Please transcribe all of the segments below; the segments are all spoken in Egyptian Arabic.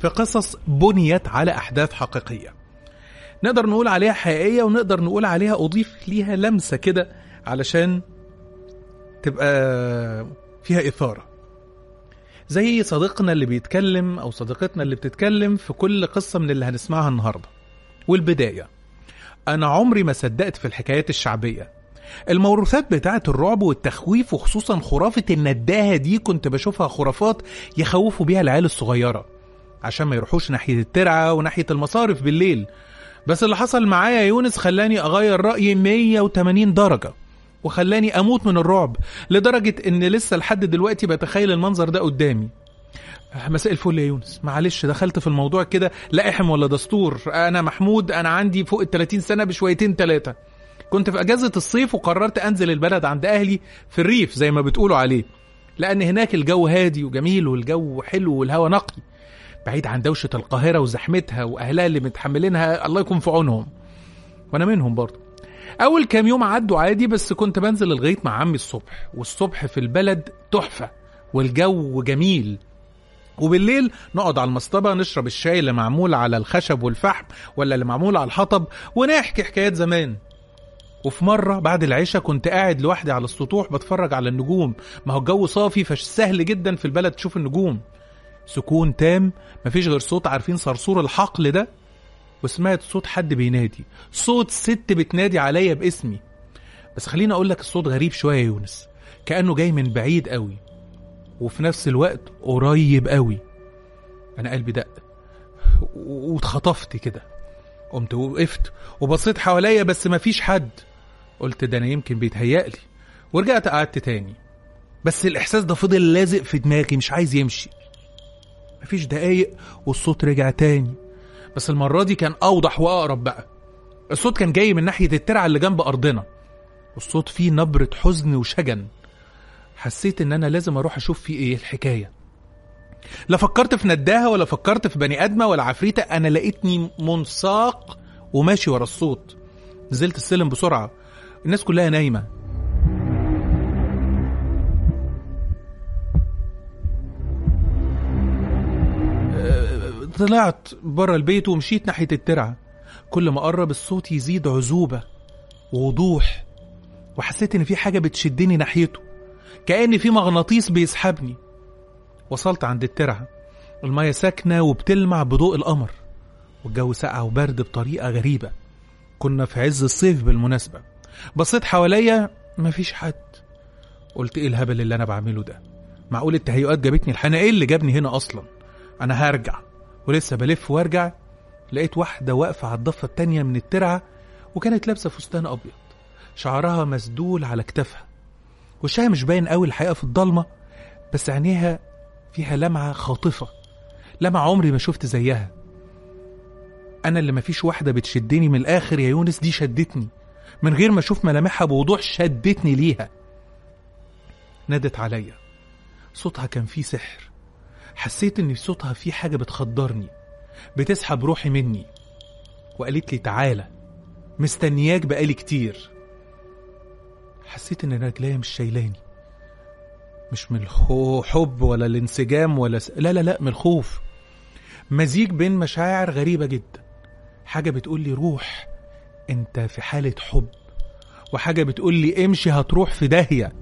في قصص بنيت على أحداث حقيقية نقدر نقول عليها حقيقية ونقدر نقول عليها أضيف ليها لمسة كده علشان تبقى فيها إثارة زي صديقنا اللي بيتكلم أو صديقتنا اللي بتتكلم في كل قصة من اللي هنسمعها النهاردة والبداية أنا عمري ما صدقت في الحكايات الشعبية الموروثات بتاعة الرعب والتخويف وخصوصا خرافة النداهة دي كنت بشوفها خرافات يخوفوا بيها العيال الصغيرة عشان ما يروحوش ناحية الترعة وناحية المصارف بالليل بس اللي حصل معايا يا يونس خلاني أغير رأيي 180 درجة وخلاني أموت من الرعب لدرجة إن لسه لحد دلوقتي بتخيل المنظر ده قدامي مساء الفل يا يونس معلش دخلت في الموضوع كده لا احم ولا دستور انا محمود انا عندي فوق ال 30 سنه بشويتين ثلاثه كنت في اجازه الصيف وقررت انزل البلد عند اهلي في الريف زي ما بتقولوا عليه لان هناك الجو هادي وجميل والجو حلو والهواء نقي بعيد عن دوشه القاهره وزحمتها واهلها اللي متحملينها الله يكون في عونهم وانا منهم برضه اول كام يوم عدوا عادي بس كنت بنزل لغايه مع عمي الصبح والصبح في البلد تحفه والجو جميل وبالليل نقعد على المصطبة نشرب الشاي اللي معمول على الخشب والفحم ولا اللي معمول على الحطب ونحكي حكايات زمان وفي مرة بعد العشاء كنت قاعد لوحدي على السطوح بتفرج على النجوم ما هو الجو صافي فسهل جدا في البلد تشوف النجوم سكون تام مفيش غير صوت عارفين صرصور الحقل ده وسمعت صوت حد بينادي صوت ست بتنادي عليا باسمي بس خليني اقول لك الصوت غريب شوية يا يونس كأنه جاي من بعيد قوي وفي نفس الوقت قريب قوي انا قلبي دق و- واتخطفت كده قمت وقفت وبصيت حواليا بس مفيش حد قلت ده انا يمكن بيتهيألي ورجعت قعدت تاني بس الاحساس ده فضل لازق في دماغي مش عايز يمشي مفيش دقايق والصوت رجع تاني بس المرة دي كان أوضح وأقرب بقى الصوت كان جاي من ناحية الترعة اللي جنب أرضنا والصوت فيه نبرة حزن وشجن حسيت ان انا لازم اروح اشوف فيه ايه الحكايه لا فكرت في نداها ولا فكرت في بني ادمه ولا عفريته انا لقيتني منساق وماشي ورا الصوت نزلت السلم بسرعه الناس كلها نايمه أه، طلعت بره البيت ومشيت ناحيه الترعه كل ما قرب الصوت يزيد عذوبه ووضوح وحسيت ان في حاجه بتشدني ناحيته كأن في مغناطيس بيسحبني وصلت عند الترعة المية ساكنة وبتلمع بضوء القمر والجو ساقع وبرد بطريقة غريبة كنا في عز الصيف بالمناسبة بصيت حواليا مفيش حد قلت ايه الهبل اللي انا بعمله ده معقول التهيؤات جابتني الحنا ايه اللي جابني هنا اصلا انا هرجع ولسه بلف وارجع لقيت واحدة واقفة على الضفة التانية من الترعة وكانت لابسة فستان أبيض شعرها مسدول على كتافها وشها مش باين قوي الحقيقه في الضلمه بس عينيها فيها لمعه خاطفه لمعه عمري ما شفت زيها انا اللي مفيش واحده بتشدني من الاخر يا يونس دي شدتني من غير ما اشوف ملامحها بوضوح شدتني ليها نادت عليا صوتها كان فيه سحر حسيت ان صوتها فيه حاجه بتخدرني بتسحب روحي مني وقالت لي تعالى مستنياك بقالي كتير حسيت ان رجليا مش شايلاني مش من الحب ولا الانسجام ولا س... لا لا لا من الخوف مزيج بين مشاعر غريبة جدا حاجة بتقول لي روح انت في حالة حب وحاجة بتقول لي امشي هتروح في داهية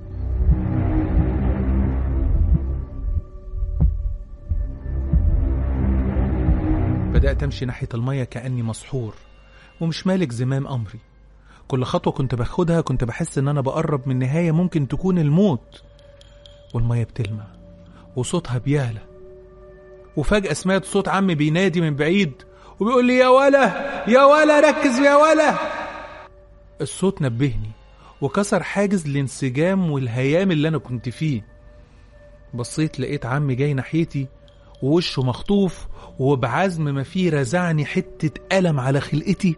بدأت أمشي ناحية المية كأني مسحور ومش مالك زمام أمري كل خطوة كنت باخدها كنت بحس إن أنا بقرب من نهاية ممكن تكون الموت والمية بتلمع وصوتها بيعلى وفجأة سمعت صوت عمي بينادي من بعيد وبيقول لي يا ولا يا ولا ركز يا ولا الصوت نبهني وكسر حاجز الانسجام والهيام اللي أنا كنت فيه بصيت لقيت عمي جاي ناحيتي ووشه مخطوف وبعزم ما فيه رزعني حتة ألم على خلقتي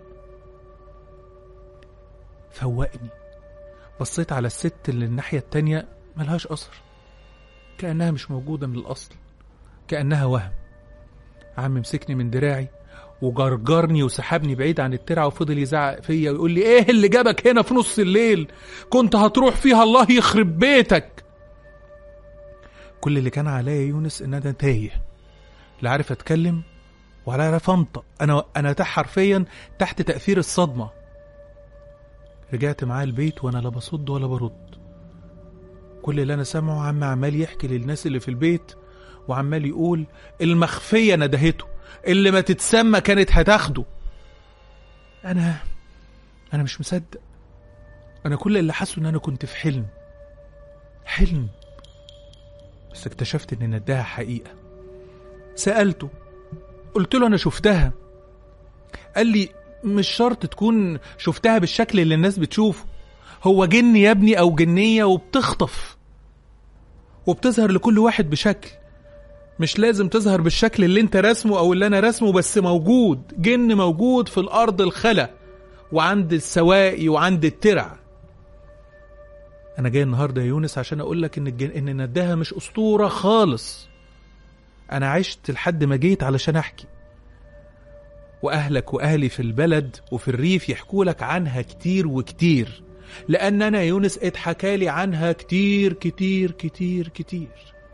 فوقني بصيت على الست اللي الناحية التانية ملهاش أثر كأنها مش موجودة من الأصل كأنها وهم عم مسكني من دراعي وجرجرني وسحبني بعيد عن الترعة وفضل يزعق فيا ويقول لي ايه اللي جابك هنا في نص الليل كنت هتروح فيها الله يخرب بيتك كل اللي كان عليا يونس ان انا تايه لا عارف اتكلم ولا عارف انطق انا انا تحت حرفيا تحت تاثير الصدمه رجعت معاه البيت وانا لا بصد ولا برد كل اللي انا سامعه عم عمال يحكي للناس اللي في البيت وعمال يقول المخفيه ندهته اللي ما تتسمى كانت هتاخده انا انا مش مصدق انا كل اللي حاسه ان انا كنت في حلم حلم بس اكتشفت ان نداها حقيقه سالته قلت له انا شفتها قال لي مش شرط تكون شفتها بالشكل اللي الناس بتشوفه هو جن يا ابني او جنيه وبتخطف وبتظهر لكل واحد بشكل مش لازم تظهر بالشكل اللي انت رسمه او اللي انا رسمه بس موجود جن موجود في الارض الخلا وعند السواقي وعند الترع انا جاي النهارده يا يونس عشان اقول لك ان الجن... ان نداها مش اسطوره خالص انا عشت لحد ما جيت علشان احكي واهلك واهلي في البلد وفي الريف يحكوا لك عنها كتير وكتير لان انا يونس اتحكالي عنها كتير كتير كتير كتير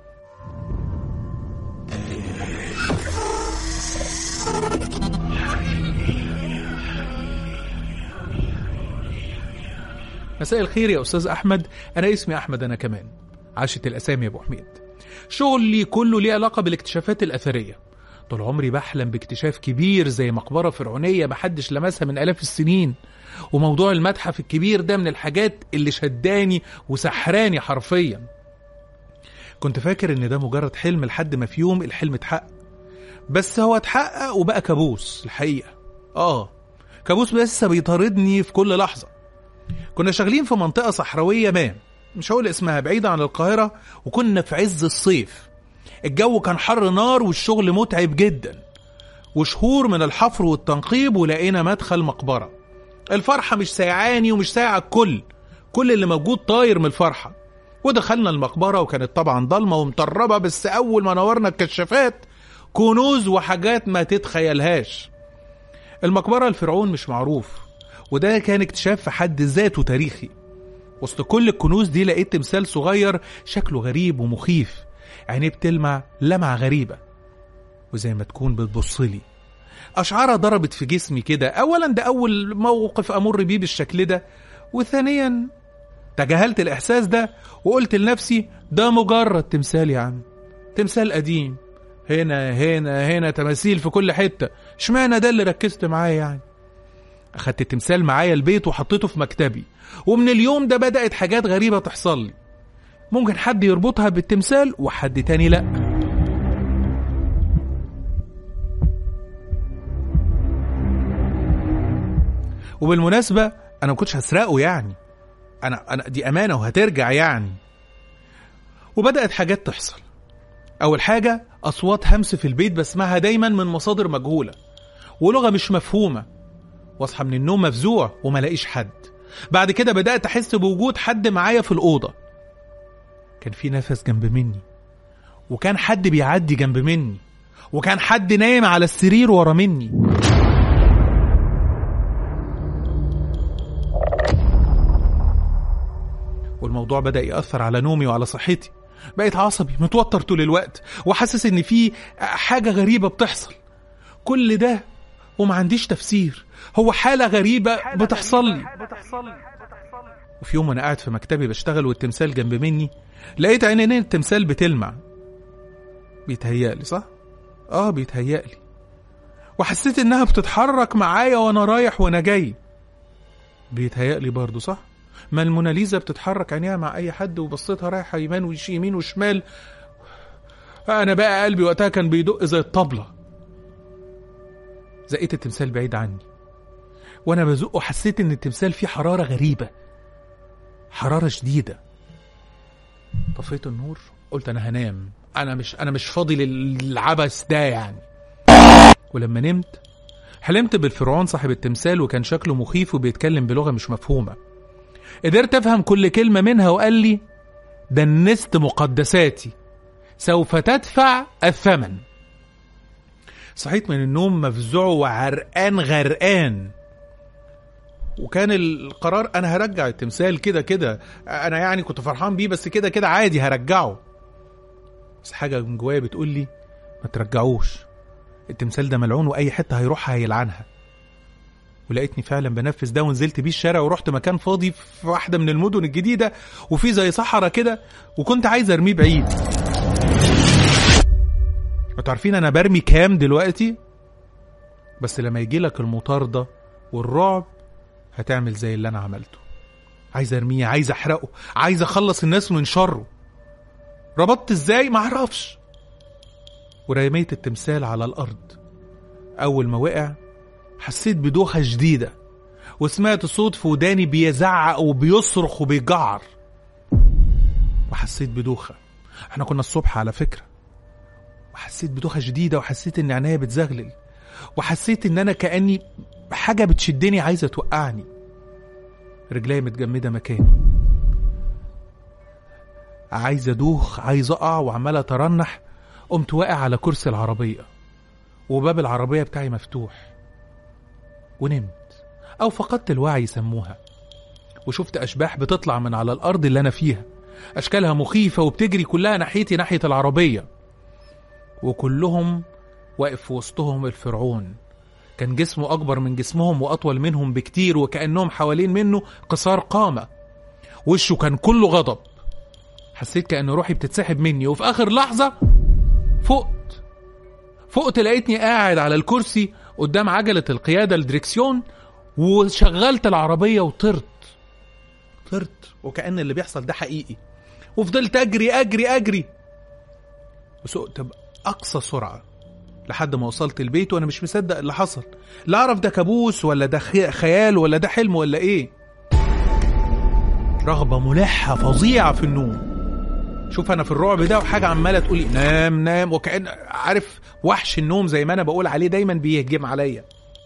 مساء الخير يا استاذ احمد انا اسمي احمد انا كمان عاشت الاسامي يا ابو حميد شغلي كله ليه علاقه بالاكتشافات الاثريه طول عمري بحلم باكتشاف كبير زي مقبره فرعونيه محدش لمسها من الاف السنين وموضوع المتحف الكبير ده من الحاجات اللي شداني وسحراني حرفيا كنت فاكر ان ده مجرد حلم لحد ما في يوم الحلم اتحقق بس هو اتحقق وبقى كابوس الحقيقه اه كابوس لسه بيطاردني في كل لحظه كنا شغالين في منطقة صحراوية ما مش هقول اسمها بعيدة عن القاهرة وكنا في عز الصيف الجو كان حر نار والشغل متعب جدا وشهور من الحفر والتنقيب ولقينا مدخل مقبرة الفرحة مش سايعاني ومش سايعة الكل كل اللي موجود طاير من الفرحة ودخلنا المقبرة وكانت طبعا ضلمة ومطربة بس أول ما نورنا الكشافات كنوز وحاجات ما تتخيلهاش المقبرة الفرعون مش معروف وده كان اكتشاف في حد ذاته تاريخي وسط كل الكنوز دي لقيت تمثال صغير شكله غريب ومخيف عينيه بتلمع لمعة غريبة وزي ما تكون بتبصلي أشعارها ضربت في جسمي كده أولا ده أول موقف أمر بيه بالشكل ده وثانيا تجاهلت الإحساس ده وقلت لنفسي ده مجرد تمثال يا عم تمثال قديم هنا هنا هنا تماثيل في كل حتة اشمعنى ده اللي ركزت معاه يعني أخدت التمثال معايا البيت وحطيته في مكتبي ومن اليوم ده بدأت حاجات غريبة تحصل لي ممكن حد يربطها بالتمثال وحد تاني لأ وبالمناسبة أنا ما كنتش هسرقه يعني أنا أنا دي أمانة وهترجع يعني وبدأت حاجات تحصل أول حاجة أصوات همس في البيت بسمعها دايما من مصادر مجهولة ولغة مش مفهومة واصحى من النوم مفزوع وما لاقيش حد بعد كده بدأت أحس بوجود حد معايا في الأوضة كان في نفس جنب مني وكان حد بيعدي جنب مني وكان حد نايم على السرير ورا مني والموضوع بدأ يأثر على نومي وعلى صحتي بقيت عصبي متوتر طول الوقت وحاسس ان في حاجة غريبة بتحصل كل ده وما عنديش تفسير هو حالة غريبة بتحصل لي وفي يوم وانا قاعد في مكتبي بشتغل والتمثال جنب مني لقيت عينين التمثال بتلمع بيتهيألي صح؟ اه بيتهيألي وحسيت انها بتتحرك معايا وانا رايح وانا جاي بيتهيألي برضه صح؟ ما الموناليزا بتتحرك عينيها مع اي حد وبصيتها رايحه يمين وش يمين وشمال انا بقى قلبي وقتها كان بيدق زي الطبله زقيت التمثال بعيد عني وانا بزقه حسيت ان التمثال فيه حراره غريبه حراره شديده طفيت النور قلت انا هنام انا مش انا مش فاضي للعبث ده يعني ولما نمت حلمت بالفرعون صاحب التمثال وكان شكله مخيف وبيتكلم بلغه مش مفهومه قدرت افهم كل كلمه منها وقال لي دنست مقدساتي سوف تدفع الثمن صحيت من النوم مفزوع وعرقان غرقان وكان القرار انا هرجع التمثال كده كده انا يعني كنت فرحان بيه بس كده كده عادي هرجعه بس حاجه من جوايا بتقول لي ما ترجعوش التمثال ده ملعون واي حته هيروحها هيلعنها ولقيتني فعلا بنفذ ده ونزلت بيه الشارع ورحت مكان فاضي في واحده من المدن الجديده وفي زي صحراء كده وكنت عايز ارميه بعيد انتوا عارفين انا برمي كام دلوقتي بس لما يجي لك المطارده والرعب هتعمل زي اللي انا عملته عايز ارميه عايز احرقه عايز اخلص الناس من شره ربطت ازاي معرفش ورميت التمثال على الارض اول ما وقع حسيت بدوخة شديدة وسمعت صوت في وداني بيزعق وبيصرخ وبيجعر وحسيت بدوخة احنا كنا الصبح على فكرة وحسيت بدوخة شديدة وحسيت ان عينيا بتزغلل وحسيت ان انا كأني حاجة بتشدني عايزة توقعني رجليا متجمدة مكاني عايز ادوخ عايز اقع وعمال اترنح قمت واقع على كرسي العربية وباب العربية بتاعي مفتوح ونمت أو فقدت الوعي يسموها وشفت أشباح بتطلع من على الأرض اللي أنا فيها أشكالها مخيفة وبتجري كلها ناحيتي ناحية العربية وكلهم واقف في وسطهم الفرعون كان جسمه أكبر من جسمهم وأطول منهم بكتير وكأنهم حوالين منه قصار قامة وشه كان كله غضب حسيت كأن روحي بتتسحب مني وفي آخر لحظة فقت فقت لقيتني قاعد على الكرسي قدام عجلة القيادة الدريكسيون وشغلت العربية وطرت طرت وكأن اللي بيحصل ده حقيقي وفضلت أجري أجري أجري وسقت بأقصى سرعة لحد ما وصلت البيت وأنا مش مصدق اللي حصل لا أعرف ده كابوس ولا ده خيال ولا ده حلم ولا إيه رغبة ملحة فظيعة في النوم شوف انا في الرعب ده وحاجه عماله تقولي نام نام وكأن عارف وحش النوم زي ما انا بقول عليه دايما بيهجم عليا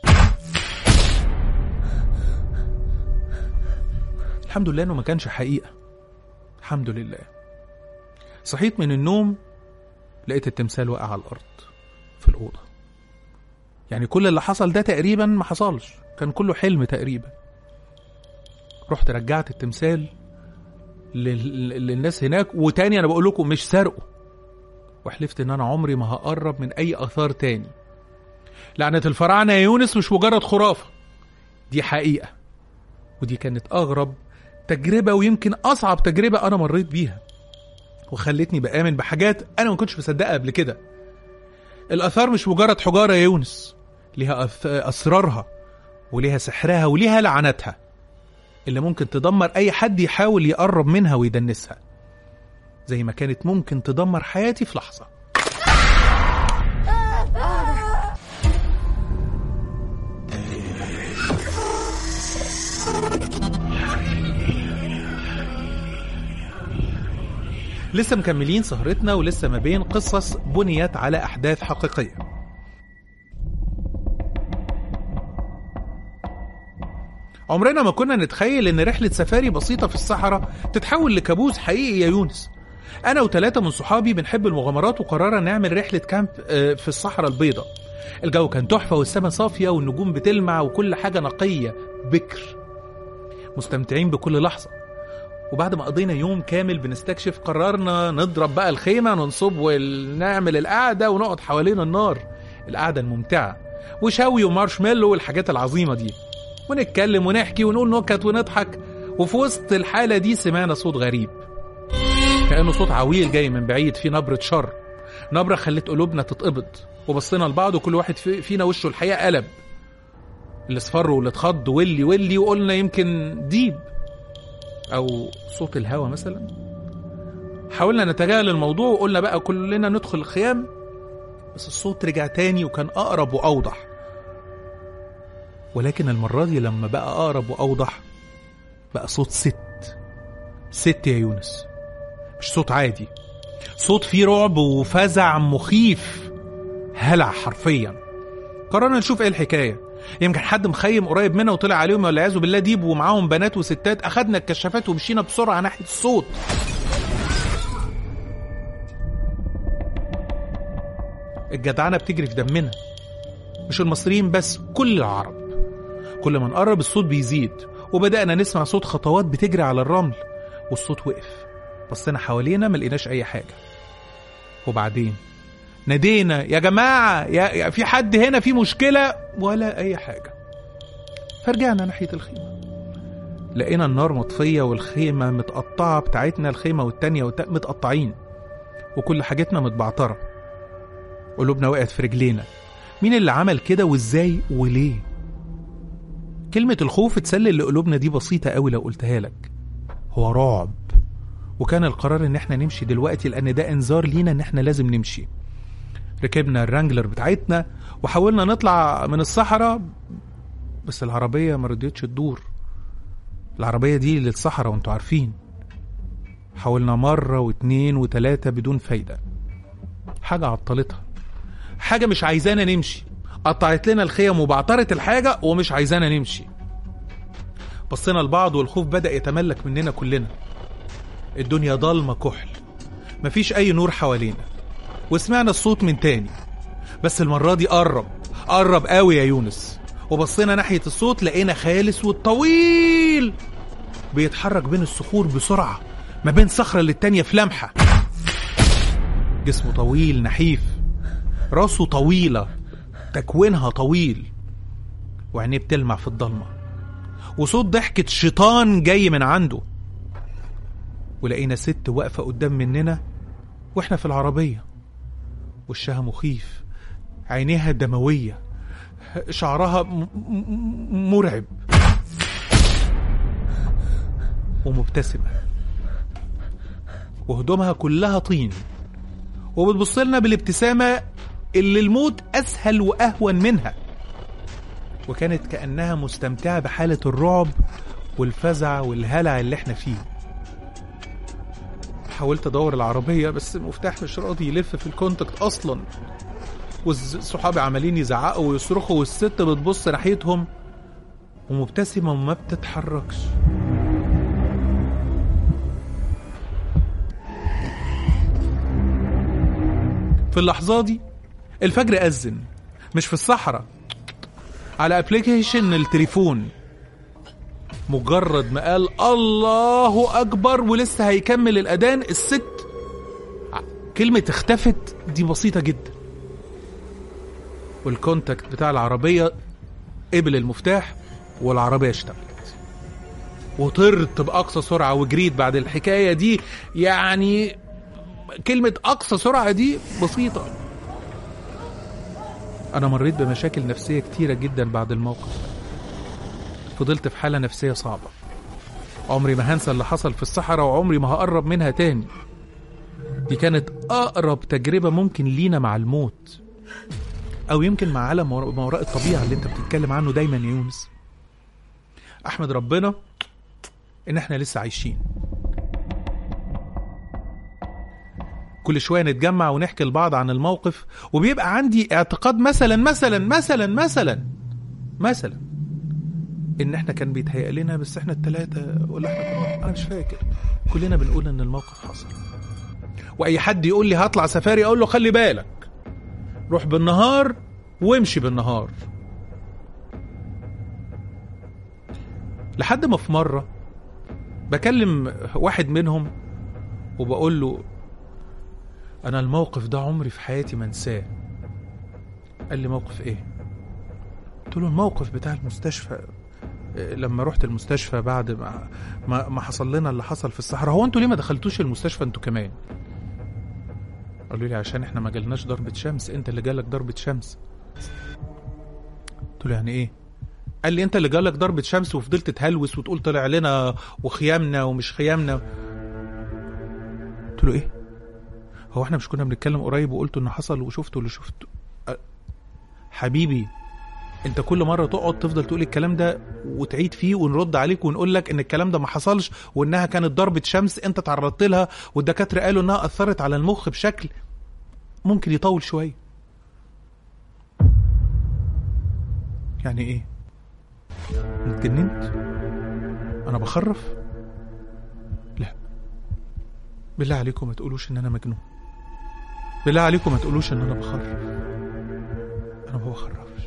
الحمد لله انه ما كانش حقيقه الحمد لله صحيت من النوم لقيت التمثال واقع على الارض في الاوضه يعني كل اللي حصل ده تقريبا ما حصلش كان كله حلم تقريبا رحت رجعت التمثال لل- للناس هناك وتاني انا بقول لكم مش سرقه وحلفت ان انا عمري ما هقرب من اي اثار تاني لعنة الفراعنة يا يونس مش مجرد خرافة دي حقيقة ودي كانت اغرب تجربة ويمكن اصعب تجربة انا مريت بيها وخلتني بآمن بحاجات انا ما كنتش مصدقها قبل كده الاثار مش مجرد حجارة يا يونس ليها أث- اسرارها وليها سحرها وليها لعنتها اللي ممكن تدمر أي حد يحاول يقرب منها ويدنسها زي ما كانت ممكن تدمر حياتي في لحظة لسه مكملين سهرتنا ولسه ما بين قصص بنيت على أحداث حقيقية عمرنا ما كنا نتخيل ان رحلة سفاري بسيطة في الصحراء تتحول لكابوس حقيقي يا يونس انا وثلاثة من صحابي بنحب المغامرات وقررنا نعمل رحلة كامب آه، في الصحراء البيضاء الجو كان تحفة والسماء صافية والنجوم بتلمع وكل حاجة نقية بكر مستمتعين بكل لحظة وبعد ما قضينا يوم كامل بنستكشف قررنا نضرب بقى الخيمة ننصب ونعمل القعدة ونقعد حوالين النار القعدة الممتعة وشوي ومارشميلو والحاجات العظيمة دي ونتكلم ونحكي ونقول نكت ونضحك وفي وسط الحالة دي سمعنا صوت غريب كأنه صوت عويل جاي من بعيد فيه نبرة شر نبرة خلت قلوبنا تتقبض وبصينا لبعض وكل واحد في- فينا وشه الحقيقة قلب اللي اصفر واللي اتخض واللي واللي وقلنا يمكن ديب أو صوت الهوا مثلا حاولنا نتجاهل الموضوع وقلنا بقى كلنا ندخل الخيام بس الصوت رجع تاني وكان أقرب وأوضح ولكن المرة دي لما بقى أقرب وأوضح بقى صوت ست ست يا يونس مش صوت عادي صوت فيه رعب وفزع مخيف هلع حرفيا قررنا نشوف ايه الحكاية يمكن حد مخيم قريب منا وطلع عليهم والعياذ بالله ديب ومعاهم بنات وستات اخدنا الكشافات ومشينا بسرعة ناحية الصوت الجدعنة بتجري في دمنا مش المصريين بس كل العرب كل ما نقرب الصوت بيزيد وبدأنا نسمع صوت خطوات بتجري على الرمل والصوت وقف بصينا حوالينا ما لقيناش أي حاجة وبعدين نادينا يا جماعة يا يا في حد هنا في مشكلة ولا أي حاجة فرجعنا ناحية الخيمة لقينا النار مطفية والخيمة متقطعة بتاعتنا الخيمة والتانية والتا... متقطعين وكل حاجتنا متبعترة قلوبنا وقعت في رجلينا مين اللي عمل كده وازاي وليه كلمة الخوف تسلل لقلوبنا دي بسيطة قوي لو قلتها لك هو رعب وكان القرار ان احنا نمشي دلوقتي لان ده انذار لينا ان احنا لازم نمشي ركبنا الرانجلر بتاعتنا وحاولنا نطلع من الصحراء بس العربية ما رضيتش تدور العربية دي للصحراء وانتوا عارفين حاولنا مرة واتنين وتلاتة بدون فايدة حاجة عطلتها حاجة مش عايزانا نمشي قطعت لنا الخيم وبعترت الحاجة ومش عايزانا نمشي بصينا لبعض والخوف بدأ يتملك مننا كلنا الدنيا ضلمة كحل مفيش أي نور حوالينا وسمعنا الصوت من تاني بس المرة دي قرب قرب قوي يا يونس وبصينا ناحية الصوت لقينا خالص والطويل بيتحرك بين الصخور بسرعة ما بين صخرة للتانية في لمحة جسمه طويل نحيف راسه طويلة تكوينها طويل وعينيه بتلمع في الضلمة وصوت ضحكة شيطان جاي من عنده ولقينا ست واقفة قدام مننا واحنا في العربية وشها مخيف عينيها دموية شعرها م- م- مرعب ومبتسمة وهدومها كلها طين وبتبص لنا بالابتسامة اللي الموت أسهل وأهون منها وكانت كأنها مستمتعة بحالة الرعب والفزع والهلع اللي احنا فيه حاولت ادور العربية بس المفتاح مش راضي يلف في الكونتاكت اصلا والصحابي عمالين يزعقوا ويصرخوا والست بتبص ناحيتهم ومبتسمة وما بتتحركش في اللحظة دي الفجر أذن مش في الصحراء على ابلكيشن التليفون مجرد ما قال الله اكبر ولسه هيكمل الاذان الست ع- كلمة اختفت دي بسيطة جدا والكونتاكت بتاع العربية قبل المفتاح والعربية اشتغلت وطرت بأقصى سرعة وجريت بعد الحكاية دي يعني كلمة أقصى سرعة دي بسيطة أنا مريت بمشاكل نفسية كتيرة جدا بعد الموقف ده فضلت في حالة نفسية صعبة عمري ما هنسى اللي حصل في الصحراء وعمري ما هقرب منها تاني دي كانت أقرب تجربة ممكن لينا مع الموت أو يمكن مع عالم ما وراء- ما وراء الطبيعة اللي أنت بتتكلم عنه دايما يا يونس أحمد ربنا إن إحنا لسه عايشين كل شوية نتجمع ونحكي لبعض عن الموقف وبيبقى عندي اعتقاد مثلا مثلا مثلا مثلا مثلا ان احنا كان بيتهيأ لنا بس احنا التلاتة ولا احنا كنا انا مش فاكر كلنا بنقول ان الموقف حصل واي حد يقول لي هطلع سفاري اقول له خلي بالك روح بالنهار وامشي بالنهار لحد ما في مرة بكلم واحد منهم وبقول له انا الموقف ده عمري في حياتي ما انساه قال لي موقف ايه قلت له الموقف بتاع المستشفى إيه، لما رحت المستشفى بعد ما ما, ما حصل لنا اللي حصل في الصحراء هو انتوا ليه ما دخلتوش المستشفى انتوا كمان قالوا لي عشان احنا ما جالناش ضربة شمس انت اللي جالك ضربة شمس قلت له يعني ايه قال لي انت اللي جالك ضربة شمس وفضلت تهلوس وتقول طلع لنا وخيامنا ومش خيامنا قلت له ايه هو احنا مش كنا بنتكلم قريب وقلت انه حصل وشفته اللي شفته أ- حبيبي انت كل مره تقعد تفضل تقول الكلام ده وتعيد فيه ونرد عليك ونقول لك ان الكلام ده ما حصلش وانها كانت ضربه شمس انت تعرضت لها والدكاتره قالوا انها اثرت على المخ بشكل ممكن يطول شويه يعني ايه أنا اتجننت انا بخرف لا بالله عليكم ما تقولوش ان انا مجنون بالله عليكم ما تقولوش ان انا بخرف انا ما بخرفش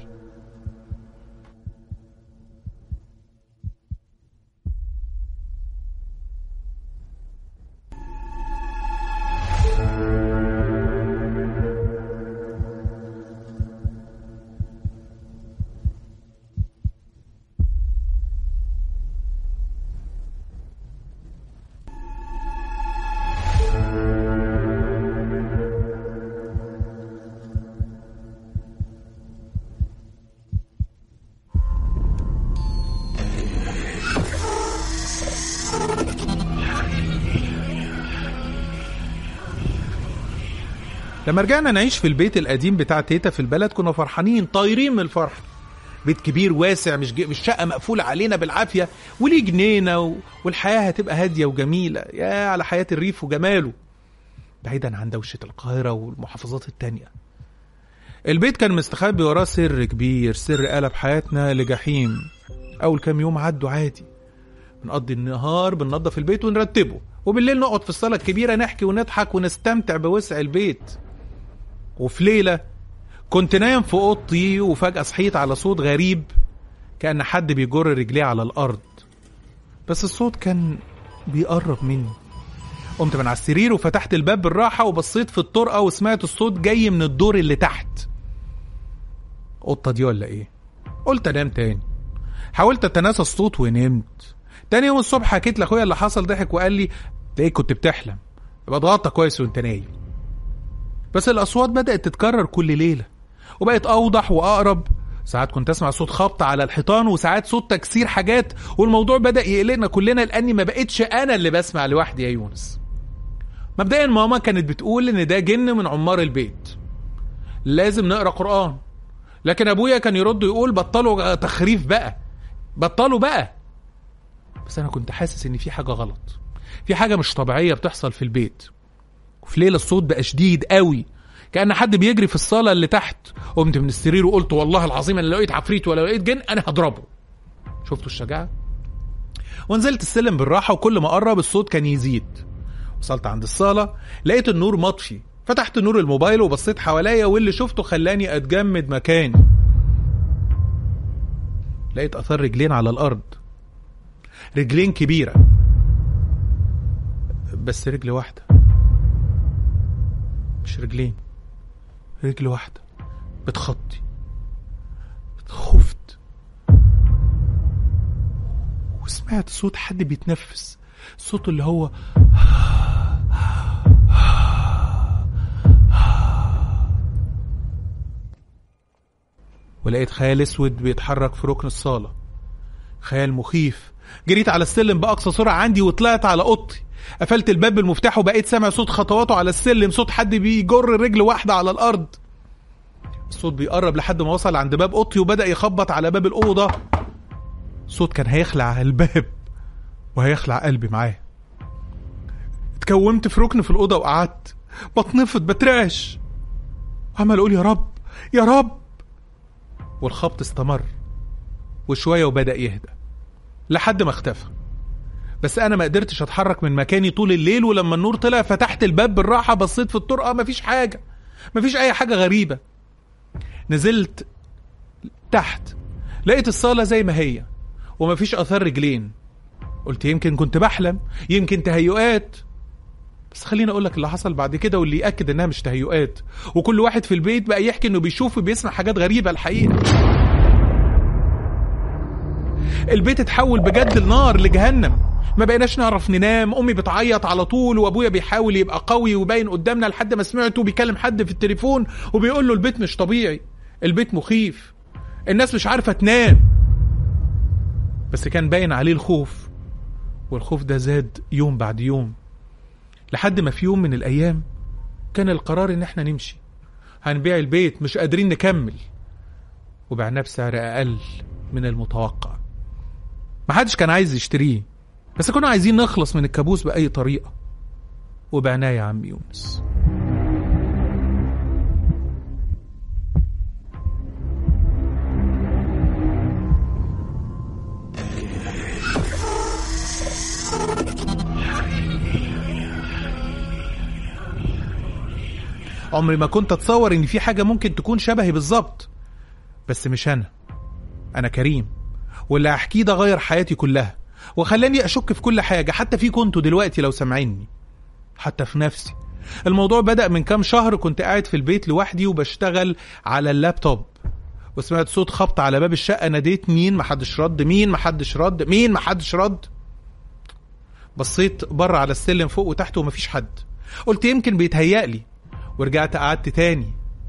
لما رجعنا نعيش في البيت القديم بتاع تيتا في البلد كنا فرحانين طايرين من الفرح بيت كبير واسع مش مش شقه مقفوله علينا بالعافيه وليه جنينه و... والحياه هتبقى هاديه وجميله يا على حياه الريف وجماله بعيدا عن دوشه القاهره والمحافظات التانيه البيت كان مستخبي وراه سر كبير سر قلب حياتنا لجحيم اول كام يوم عدوا عادي بنقضي النهار بننظف البيت ونرتبه وبالليل نقعد في الصاله الكبيره نحكي ونضحك ونستمتع بوسع البيت وفي ليله كنت نايم في اوضتي وفجاه صحيت على صوت غريب كان حد بيجر رجليه على الارض بس الصوت كان بيقرب مني قمت من على السرير وفتحت الباب بالراحه وبصيت في الطرقه وسمعت الصوت جاي من الدور اللي تحت قطه دي ولا ايه قلت انام تاني حاولت اتناسى الصوت ونمت تاني يوم الصبح حكيت لاخويا اللي حصل ضحك وقال لي تلاقيك كنت بتحلم يبقى اتغطى كويس وانت نايم بس الاصوات بدات تتكرر كل ليله وبقت اوضح واقرب ساعات كنت اسمع صوت خبط على الحيطان وساعات صوت تكسير حاجات والموضوع بدا يقلقنا كلنا لاني ما بقتش انا اللي بسمع لوحدي يا يونس مبدئيا ماما كانت بتقول ان ده جن من عمار البيت لازم نقرا قران لكن ابويا كان يرد يقول بطلوا تخريف بقى بطلوا بقى بس انا كنت حاسس ان في حاجه غلط في حاجه مش طبيعيه بتحصل في البيت وفي ليله الصوت بقى شديد قوي كان حد بيجري في الصاله اللي تحت قمت من السرير وقلت والله العظيم انا لو لقيت عفريت ولا لقيت جن انا هضربه شفتوا الشجاعه ونزلت السلم بالراحه وكل ما قرب الصوت كان يزيد وصلت عند الصاله لقيت النور مطفي فتحت نور الموبايل وبصيت حواليا واللي شفته خلاني اتجمد مكاني لقيت اثار رجلين على الارض رجلين كبيره بس رجل واحده مش رجلين رجل واحده بتخطي خفت وسمعت صوت حد بيتنفس صوت اللي هو ولقيت خيال اسود بيتحرك في ركن الصاله خيال مخيف جريت على السلم باقصى سرعه عندي وطلعت على اوضتي قفلت الباب بالمفتاح وبقيت سامع صوت خطواته على السلم صوت حد بيجر رجل واحده على الارض الصوت بيقرب لحد ما وصل عند باب اوضتي وبدا يخبط على باب الاوضه صوت كان هيخلع الباب وهيخلع قلبي معاه اتكومت في ركن في الاوضه وقعدت بتنفض بترعش وعمال اقول يا رب يا رب والخبط استمر وشويه وبدا يهدى لحد ما اختفى بس انا ما قدرتش اتحرك من مكاني طول الليل ولما النور طلع فتحت الباب بالراحه بصيت في الطرقه مفيش حاجه مفيش اي حاجه غريبه نزلت تحت لقيت الصاله زي ما هي ومفيش اثار رجلين قلت يمكن كنت بحلم يمكن تهيؤات بس خليني اقول لك اللي حصل بعد كده واللي ياكد انها مش تهيؤات وكل واحد في البيت بقى يحكي انه بيشوف وبيسمع حاجات غريبه الحقيقه البيت اتحول بجد لنار لجهنم ما بقيناش نعرف ننام امي بتعيط على طول وابويا بيحاول يبقى قوي وباين قدامنا لحد ما سمعته بيكلم حد في التليفون وبيقول له البيت مش طبيعي البيت مخيف الناس مش عارفه تنام بس كان باين عليه الخوف والخوف ده زاد يوم بعد يوم لحد ما في يوم من الايام كان القرار ان احنا نمشي هنبيع البيت مش قادرين نكمل وبعناه بسعر اقل من المتوقع محدش كان عايز يشتريه بس كنا عايزين نخلص من الكابوس بأي طريقة وبعناه يا عم يونس عمري ما كنت اتصور ان في حاجة ممكن تكون شبهي بالظبط بس مش انا انا كريم واللي هحكيه ده غير حياتي كلها وخلاني اشك في كل حاجه حتى في كنتوا دلوقتي لو سامعيني حتى في نفسي الموضوع بدا من كام شهر كنت قاعد في البيت لوحدي وبشتغل على اللابتوب وسمعت صوت خبط على باب الشقه ناديت مين محدش رد مين محدش رد مين محدش رد بصيت بره على السلم فوق وتحت ومفيش حد قلت يمكن بيتهيألي ورجعت قعدت تاني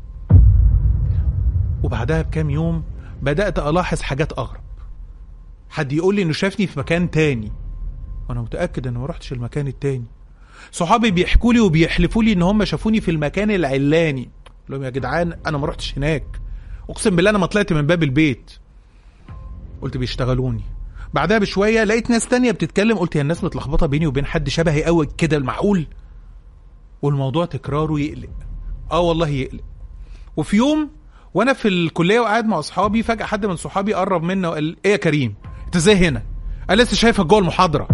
وبعدها بكام يوم بدأت ألاحظ حاجات أغرب حد يقول لي انه شافني في مكان تاني وانا متاكد اني ما رحتش المكان التاني صحابي بيحكوا لي وبيحلفوا لي ان هم شافوني في المكان العلاني قلت لهم يا جدعان انا ما رحتش هناك اقسم بالله انا ما طلعت من باب البيت قلت بيشتغلوني بعدها بشويه لقيت ناس تانية بتتكلم قلت يا الناس متلخبطه بيني وبين حد شبهي قوي كده المعقول والموضوع تكراره يقلق اه والله يقلق وفي يوم وانا في الكليه وقاعد مع اصحابي فجاه حد من صحابي قرب منا وقال ايه يا كريم انت ازاي هنا قال لسه شايفك جوه المحاضره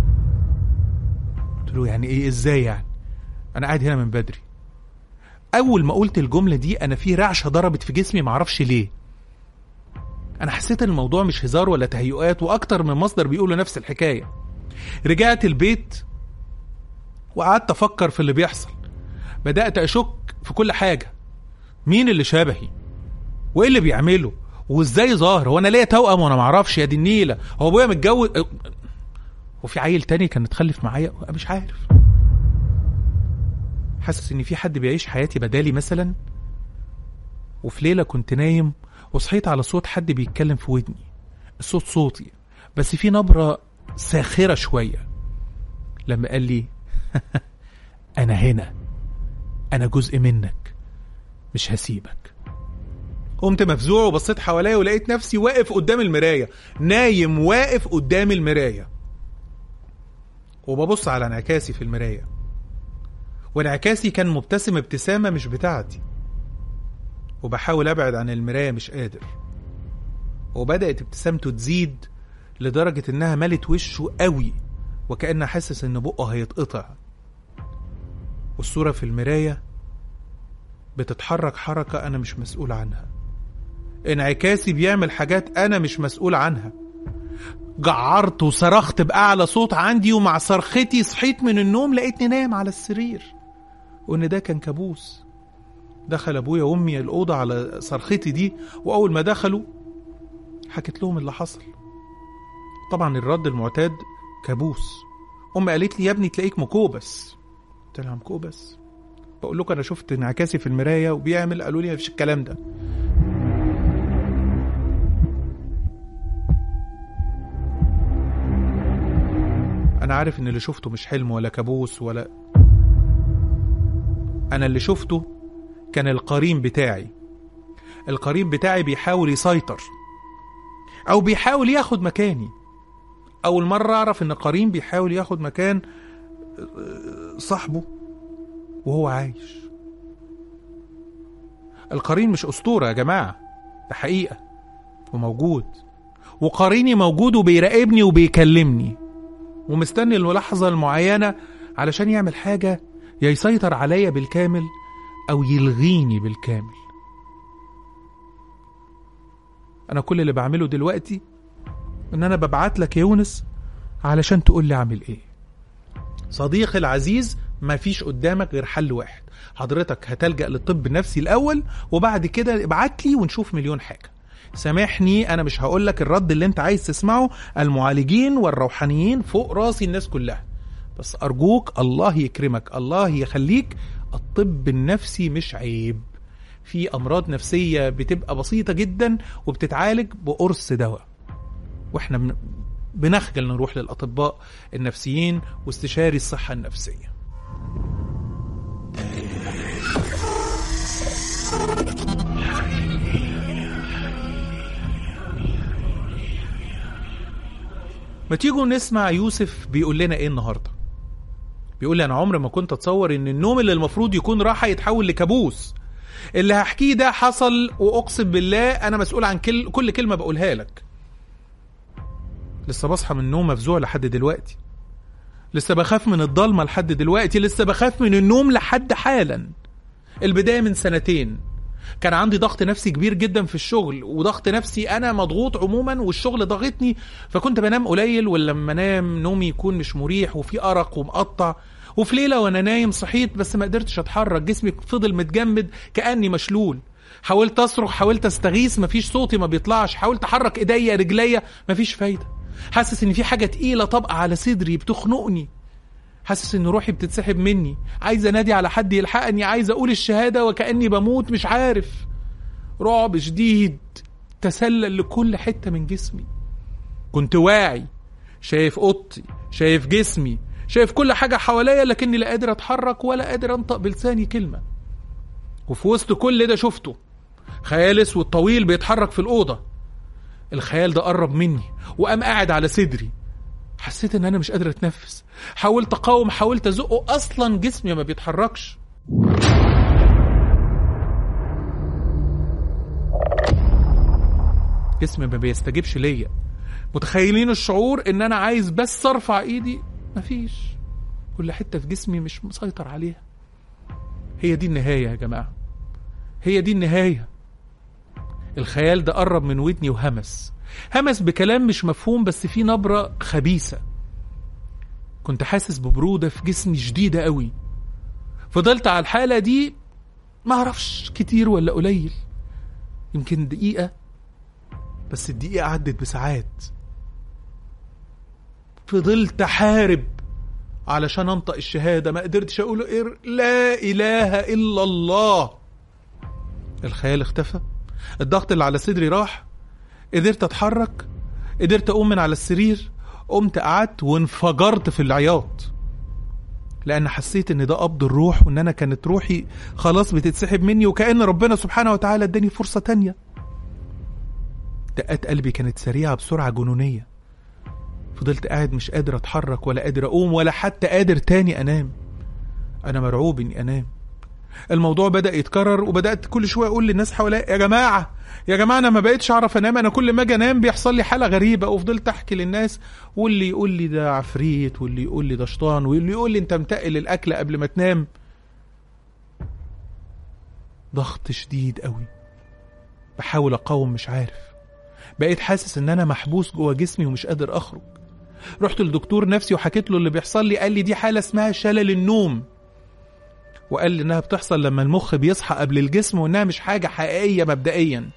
قلت له يعني ايه ازاي يعني انا قاعد هنا من بدري اول ما قلت الجمله دي انا في رعشه ضربت في جسمي معرفش ليه انا حسيت ان الموضوع مش هزار ولا تهيؤات واكتر من مصدر بيقولوا نفس الحكايه رجعت البيت وقعدت افكر في اللي بيحصل بدات اشك في كل حاجه مين اللي شبهي وايه اللي بيعمله وازاي ظاهر هو انا ليا توأم وانا معرفش يا دي النيله هو ابويا متجوز وفي عيل تاني كان متخلف معايا مش عارف حاسس ان في حد بيعيش حياتي بدالي مثلا وفي ليله كنت نايم وصحيت على صوت حد بيتكلم في ودني الصوت صوتي بس في نبره ساخره شويه لما قال لي انا هنا انا جزء منك مش هسيبك قمت مفزوع وبصيت حواليا ولقيت نفسي واقف قدام المرايه نايم واقف قدام المرايه وببص على انعكاسي في المرايه وانعكاسي كان مبتسم ابتسامه مش بتاعتي وبحاول ابعد عن المرايه مش قادر وبدات ابتسامته تزيد لدرجه انها ملت وشه قوي وكأنه حاسس ان بقه هيتقطع والصوره في المرايه بتتحرك حركه انا مش مسؤول عنها انعكاسي بيعمل حاجات انا مش مسؤول عنها جعرت وصرخت بأعلى صوت عندي ومع صرختي صحيت من النوم لقيتني نايم على السرير وإن ده كان كابوس دخل أبويا وأمي الأوضة على صرختي دي وأول ما دخلوا حكيت لهم اللي حصل طبعا الرد المعتاد كابوس أمي قالت لي يا ابني تلاقيك مكوبس قلت لها مكوبس بقول لكم أنا شفت انعكاسي في المراية وبيعمل قالوا لي مفيش الكلام ده انا عارف ان اللي شفته مش حلم ولا كابوس ولا انا اللي شفته كان القرين بتاعي القرين بتاعي بيحاول يسيطر او بيحاول ياخد مكاني اول مرة اعرف ان قرين بيحاول ياخد مكان صاحبه وهو عايش القرين مش اسطورة يا جماعة ده حقيقة وموجود وقريني موجود وبيراقبني وبيكلمني ومستني اللحظة المعينة علشان يعمل حاجة يا يسيطر عليا بالكامل أو يلغيني بالكامل أنا كل اللي بعمله دلوقتي إن أنا ببعت لك يا يونس علشان تقول لي أعمل إيه صديقي العزيز ما فيش قدامك غير حل واحد حضرتك هتلجأ للطب النفسي الأول وبعد كده ابعت لي ونشوف مليون حاجة سامحني انا مش هقول لك الرد اللي انت عايز تسمعه المعالجين والروحانيين فوق راسي الناس كلها بس ارجوك الله يكرمك الله يخليك الطب النفسي مش عيب في امراض نفسيه بتبقى بسيطه جدا وبتتعالج بقرص دواء واحنا بن- بنخجل نروح للاطباء النفسيين واستشاري الصحه النفسيه ما تيجوا نسمع يوسف بيقول لنا ايه النهارده بيقول لي انا عمري ما كنت اتصور ان النوم اللي المفروض يكون راحه يتحول لكابوس اللي هحكيه ده حصل واقسم بالله انا مسؤول عن كل كل كلمه بقولها لك لسه بصحى من النوم مفزوع لحد دلوقتي لسه بخاف من الضلمه لحد دلوقتي لسه بخاف من النوم لحد حالا البدايه من سنتين كان عندي ضغط نفسي كبير جدا في الشغل وضغط نفسي انا مضغوط عموما والشغل ضاغطني فكنت بنام قليل ولما انام نومي يكون مش مريح وفي ارق ومقطع وفي ليله وانا نايم صحيت بس ما قدرتش اتحرك جسمي فضل متجمد كاني مشلول حاولت اصرخ حاولت استغيث مفيش صوتي ما بيطلعش حاولت احرك ايديا رجليا مفيش فايده حاسس ان في حاجه تقيله طابقه على صدري بتخنقني حاسس ان روحي بتتسحب مني عايز انادي على حد يلحقني عايز اقول الشهاده وكاني بموت مش عارف رعب شديد تسلل لكل حته من جسمي كنت واعي شايف اوضتي شايف جسمي شايف كل حاجة حواليا لكني لا قادر أتحرك ولا قادر أنطق بلساني كلمة وفي وسط كل ده شفته خيال اسود طويل بيتحرك في الأوضة الخيال ده قرب مني وقام قاعد على صدري حسيت ان انا مش قادر اتنفس حاولت اقاوم حاولت ازقه اصلا جسمي ما بيتحركش جسمي ما بيستجيبش ليا متخيلين الشعور ان انا عايز بس ارفع ايدي مفيش كل حته في جسمي مش مسيطر عليها هي دي النهايه يا جماعه هي دي النهايه الخيال ده قرب من ودني وهمس همس بكلام مش مفهوم بس فيه نبرة خبيثة كنت حاسس ببرودة في جسمي شديدة قوي فضلت على الحالة دي ما اعرفش كتير ولا قليل يمكن دقيقة بس الدقيقة عدت بساعات فضلت احارب علشان انطق الشهادة ما قدرتش اقول إيه لا اله الا الله الخيال اختفى الضغط اللي على صدري راح قدرت اتحرك قدرت اقوم من على السرير قمت قعدت وانفجرت في العياط لان حسيت ان ده قبض الروح وان انا كانت روحي خلاص بتتسحب مني وكأن ربنا سبحانه وتعالى اداني فرصة تانية دقات قلبي كانت سريعة بسرعة جنونية فضلت قاعد مش قادر اتحرك ولا قادر اقوم ولا حتى قادر تاني انام انا مرعوب اني انام الموضوع بدأ يتكرر وبدأت كل شوية أقول للناس حواليا يا جماعة يا جماعة أنا ما بقتش أعرف أنام أنا كل ما أجي أنام بيحصل لي حالة غريبة وفضلت أحكي للناس واللي يقول لي ده عفريت واللي يقول لي ده شيطان واللي يقول لي أنت متقل الأكل قبل ما تنام ضغط شديد قوي بحاول أقاوم مش عارف بقيت حاسس إن أنا محبوس جوه جسمي ومش قادر أخرج رحت لدكتور نفسي وحكيت له اللي بيحصل لي قال لي دي حالة اسمها شلل النوم وقال لي انها بتحصل لما المخ بيصحى قبل الجسم وانها مش حاجه حقيقيه مبدئيا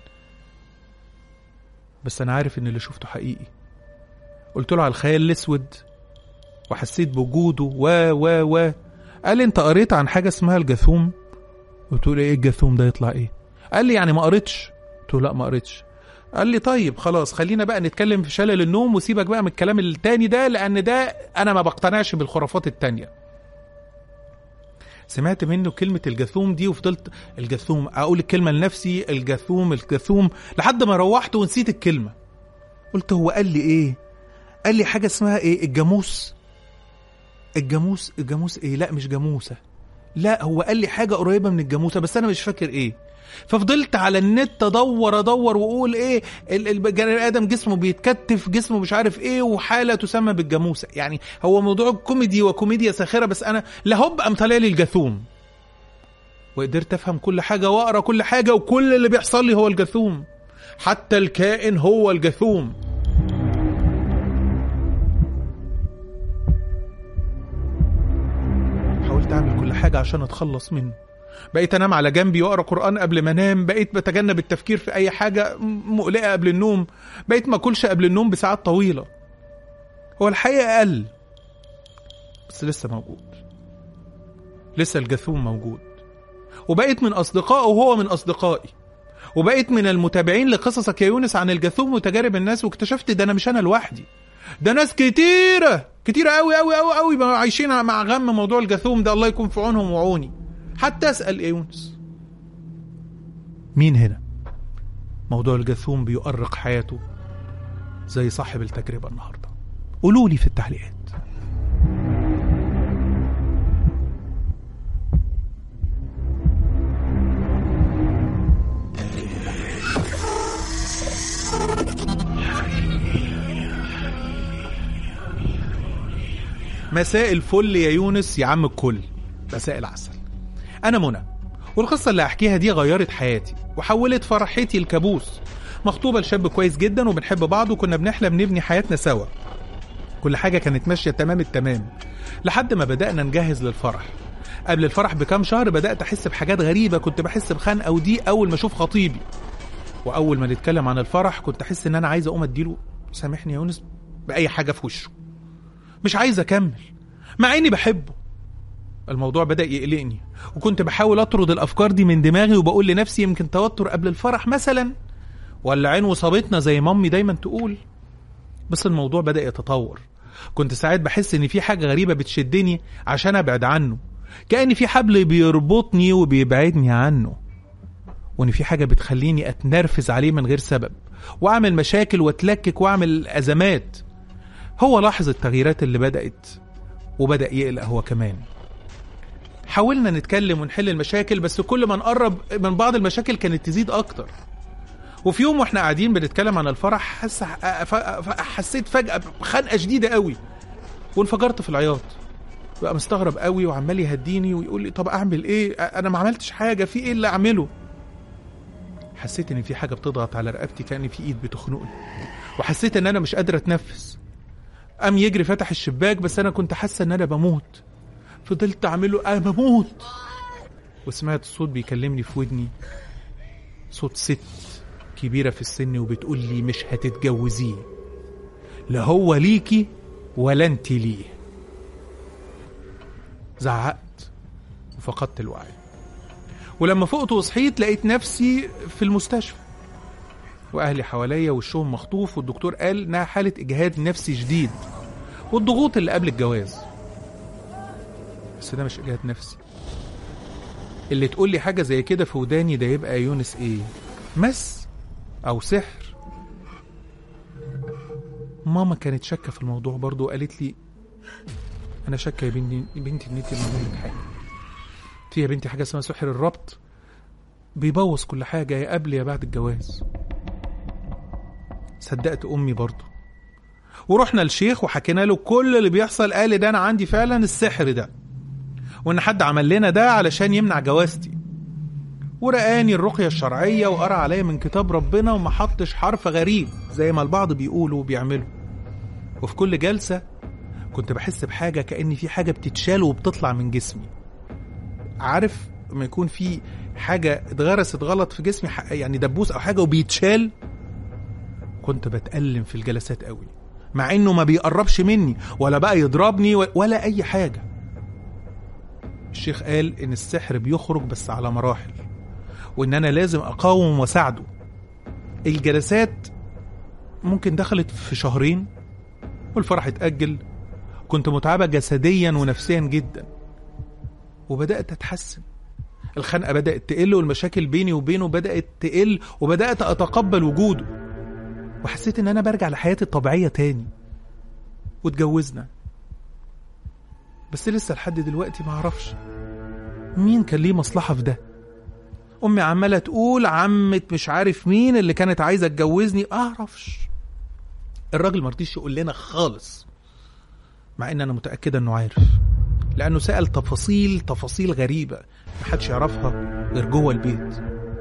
بس انا عارف ان اللي شفته حقيقي قلت له على الخيال الاسود وحسيت بوجوده و و و قال لي انت قريت عن حاجه اسمها الجاثوم قلت له ايه الجاثوم ده يطلع ايه قال لي يعني ما قريتش قلت له لا ما قريتش قال لي طيب خلاص خلينا بقى نتكلم في شلل النوم وسيبك بقى من الكلام التاني ده لان ده انا ما بقتنعش بالخرافات التانيه سمعت منه كلمة الجاثوم دي وفضلت الجاثوم أقول الكلمة لنفسي الجاثوم الجاثوم لحد ما روحت ونسيت الكلمة قلت هو قال لي إيه قال لي حاجة اسمها إيه الجاموس الجاموس الجاموس إيه لا مش جاموسة لا هو قال لي حاجة قريبة من الجاموسة بس أنا مش فاكر إيه ففضلت على النت ادور ادور واقول ايه البني ادم جسمه بيتكتف جسمه مش عارف ايه وحاله تسمى بالجاموسه يعني هو موضوع كوميدي وكوميديا ساخره بس انا لهوب قام طالع لي الجاثوم وقدرت افهم كل حاجه واقرا كل حاجه وكل اللي بيحصل لي هو الجاثوم حتى الكائن هو الجاثوم حاولت اعمل كل حاجه عشان اتخلص منه بقيت انام على جنبي واقرا قران قبل ما انام بقيت بتجنب التفكير في اي حاجه مقلقه قبل النوم بقيت ما اكلش قبل النوم بساعات طويله هو الحقيقه قل بس لسه موجود لسه الجاثوم موجود وبقيت من اصدقائه وهو من اصدقائي وبقيت من المتابعين لقصصك يا يونس عن الجاثوم وتجارب الناس واكتشفت ده انا مش انا لوحدي ده ناس كتيره كتيره قوي قوي قوي قوي عايشين مع غم موضوع الجاثوم ده الله يكون في عونهم وعوني حتى اسال يا يونس مين هنا موضوع الجاثوم بيؤرق حياته زي صاحب التجربه النهارده قولوا لي في التعليقات مساء الفل يا يونس يا عم الكل مساء العسل أنا منى والقصة اللي هحكيها دي غيرت حياتي وحولت فرحتي لكابوس مخطوبة لشاب كويس جدا وبنحب بعض وكنا بنحلم نبني حياتنا سوا كل حاجة كانت ماشية تمام التمام لحد ما بدأنا نجهز للفرح قبل الفرح بكام شهر بدأت أحس بحاجات غريبة كنت بحس بخنقة ودي أول ما أشوف خطيبي وأول ما نتكلم عن الفرح كنت أحس إن أنا عايز أقوم أديله سامحني يا يونس بأي حاجة في وشه مش عايز أكمل مع إني بحبه الموضوع بدأ يقلقني وكنت بحاول أطرد الأفكار دي من دماغي وبقول لنفسي يمكن توتر قبل الفرح مثلا ولا عين وصابتنا زي مامي دايما تقول بس الموضوع بدأ يتطور كنت ساعات بحس ان في حاجة غريبة بتشدني عشان ابعد عنه كأن في حبل بيربطني وبيبعدني عنه وان في حاجة بتخليني اتنرفز عليه من غير سبب واعمل مشاكل واتلكك واعمل ازمات هو لاحظ التغييرات اللي بدأت وبدأ يقلق هو كمان حاولنا نتكلم ونحل المشاكل بس كل ما نقرب من بعض المشاكل كانت تزيد اكتر وفي يوم واحنا قاعدين بنتكلم عن الفرح حس حسيت فجأة بخنقة شديدة قوي وانفجرت في العياط بقى مستغرب قوي وعمال يهديني ويقول لي طب اعمل ايه انا ما عملتش حاجة في ايه اللي اعمله حسيت ان في حاجة بتضغط على رقبتي كأن في ايد بتخنقني وحسيت ان انا مش قادر اتنفس قام يجري فتح الشباك بس انا كنت حاسه ان انا بموت فضلت اعمله انا بموت وسمعت صوت بيكلمني في ودني صوت ست كبيره في السن وبتقول لي مش هتتجوزيه لا هو ليكي ولا انت ليه زعقت وفقدت الوعي ولما فقت وصحيت لقيت نفسي في المستشفى واهلي حواليا وشهم مخطوف والدكتور قال انها حاله اجهاد نفسي شديد والضغوط اللي قبل الجواز بس ده مش اجهاد نفسي اللي تقول لي حاجه زي كده في وداني ده يبقى يونس ايه مس او سحر ماما كانت شاكه في الموضوع برضو وقالت لي انا شاكه يا بنتي بنتي ان انت اللي حاجه في يا بنتي حاجه اسمها سحر الربط بيبوظ كل حاجه يا قبل يا بعد الجواز صدقت امي برضه ورحنا للشيخ وحكينا له كل اللي بيحصل قال لي ده انا عندي فعلا السحر ده وان حد عمل لنا ده علشان يمنع جوازتي ورقاني الرقية الشرعية وقرا عليا من كتاب ربنا وما حطش حرف غريب زي ما البعض بيقولوا وبيعملوا وفي كل جلسة كنت بحس بحاجة كأن في حاجة بتتشال وبتطلع من جسمي عارف لما يكون في حاجة اتغرست غلط في جسمي يعني دبوس أو حاجة وبيتشال كنت بتألم في الجلسات قوي مع انه ما بيقربش مني ولا بقى يضربني ولا اي حاجه الشيخ قال ان السحر بيخرج بس على مراحل وان انا لازم اقاوم واساعده الجلسات ممكن دخلت في شهرين والفرح اتأجل كنت متعبة جسديا ونفسيا جدا وبدأت أتحسن الخنقة بدأت تقل والمشاكل بيني وبينه بدأت تقل وبدأت أتقبل وجوده وحسيت ان انا برجع لحياتي الطبيعيه تاني واتجوزنا بس لسه لحد دلوقتي ما اعرفش مين كان ليه مصلحه في ده امي عماله تقول عمة مش عارف مين اللي كانت عايزه تجوزني اعرفش الراجل مرضيش يقول لنا خالص مع ان انا متاكده انه عارف لانه سال تفاصيل تفاصيل غريبه محدش يعرفها غير جوه البيت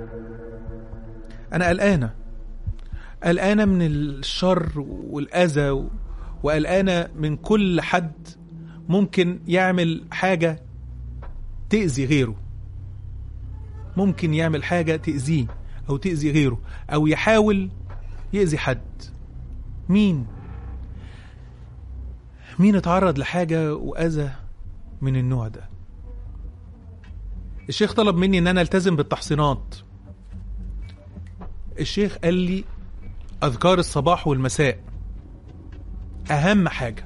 انا قلقانه قلقانة من الشر والأذى وقلقانة من كل حد ممكن يعمل حاجة تأذي غيره ممكن يعمل حاجة تأذيه أو تأذي غيره أو يحاول يأذي حد مين مين اتعرض لحاجة وأذى من النوع ده الشيخ طلب مني ان انا التزم بالتحصينات الشيخ قال لي أذكار الصباح والمساء أهم حاجة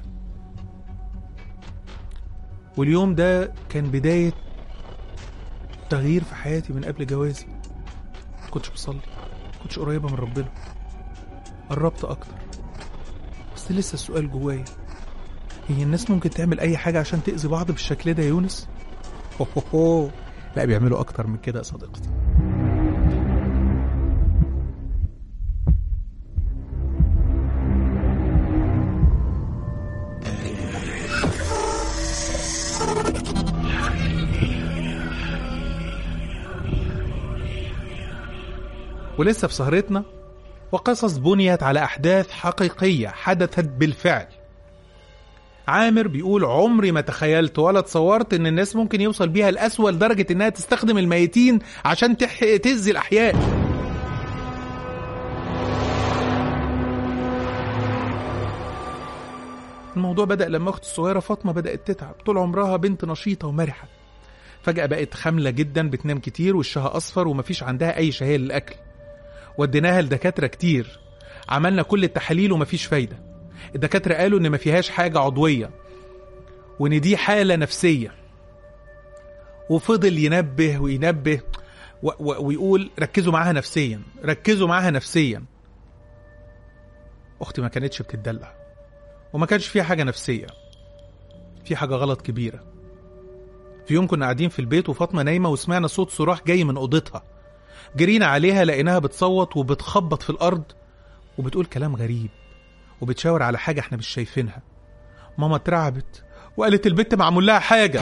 واليوم ده كان بداية تغيير في حياتي من قبل جوازي كنتش بصلي كنتش قريبة من ربنا قربت أكتر بس لسه السؤال جوايا هي الناس ممكن تعمل أي حاجة عشان تأذي بعض بالشكل ده يا يونس؟ هو هو هو. لا بيعملوا أكتر من كده يا صديقتي ولسه في سهرتنا وقصص بنيت على أحداث حقيقية حدثت بالفعل عامر بيقول عمري ما تخيلت ولا تصورت ان الناس ممكن يوصل بيها الأسوأ لدرجة انها تستخدم الميتين عشان تح... تهزي الأحياء الموضوع بدأ لما أختي الصغيرة فاطمة بدأت تتعب طول عمرها بنت نشيطة ومرحة فجأة بقت خاملة جدا بتنام كتير وشها أصفر ومفيش عندها أي شهية للأكل وديناها لدكاترة كتير عملنا كل التحاليل ومفيش فايدة الدكاترة قالوا إن ما فيهاش حاجة عضوية وإن دي حالة نفسية وفضل ينبه وينبه و- و- ويقول ركزوا معاها نفسيا ركزوا معاها نفسيا أختي ما كانتش بتدلع وما كانش فيها حاجة نفسية في حاجة غلط كبيرة في يوم كنا قاعدين في البيت وفاطمة نايمة وسمعنا صوت صراخ جاي من أوضتها جرينا عليها لقيناها بتصوت وبتخبط في الأرض وبتقول كلام غريب وبتشاور على حاجة احنا مش شايفينها ماما اترعبت وقالت البت معمول لها حاجة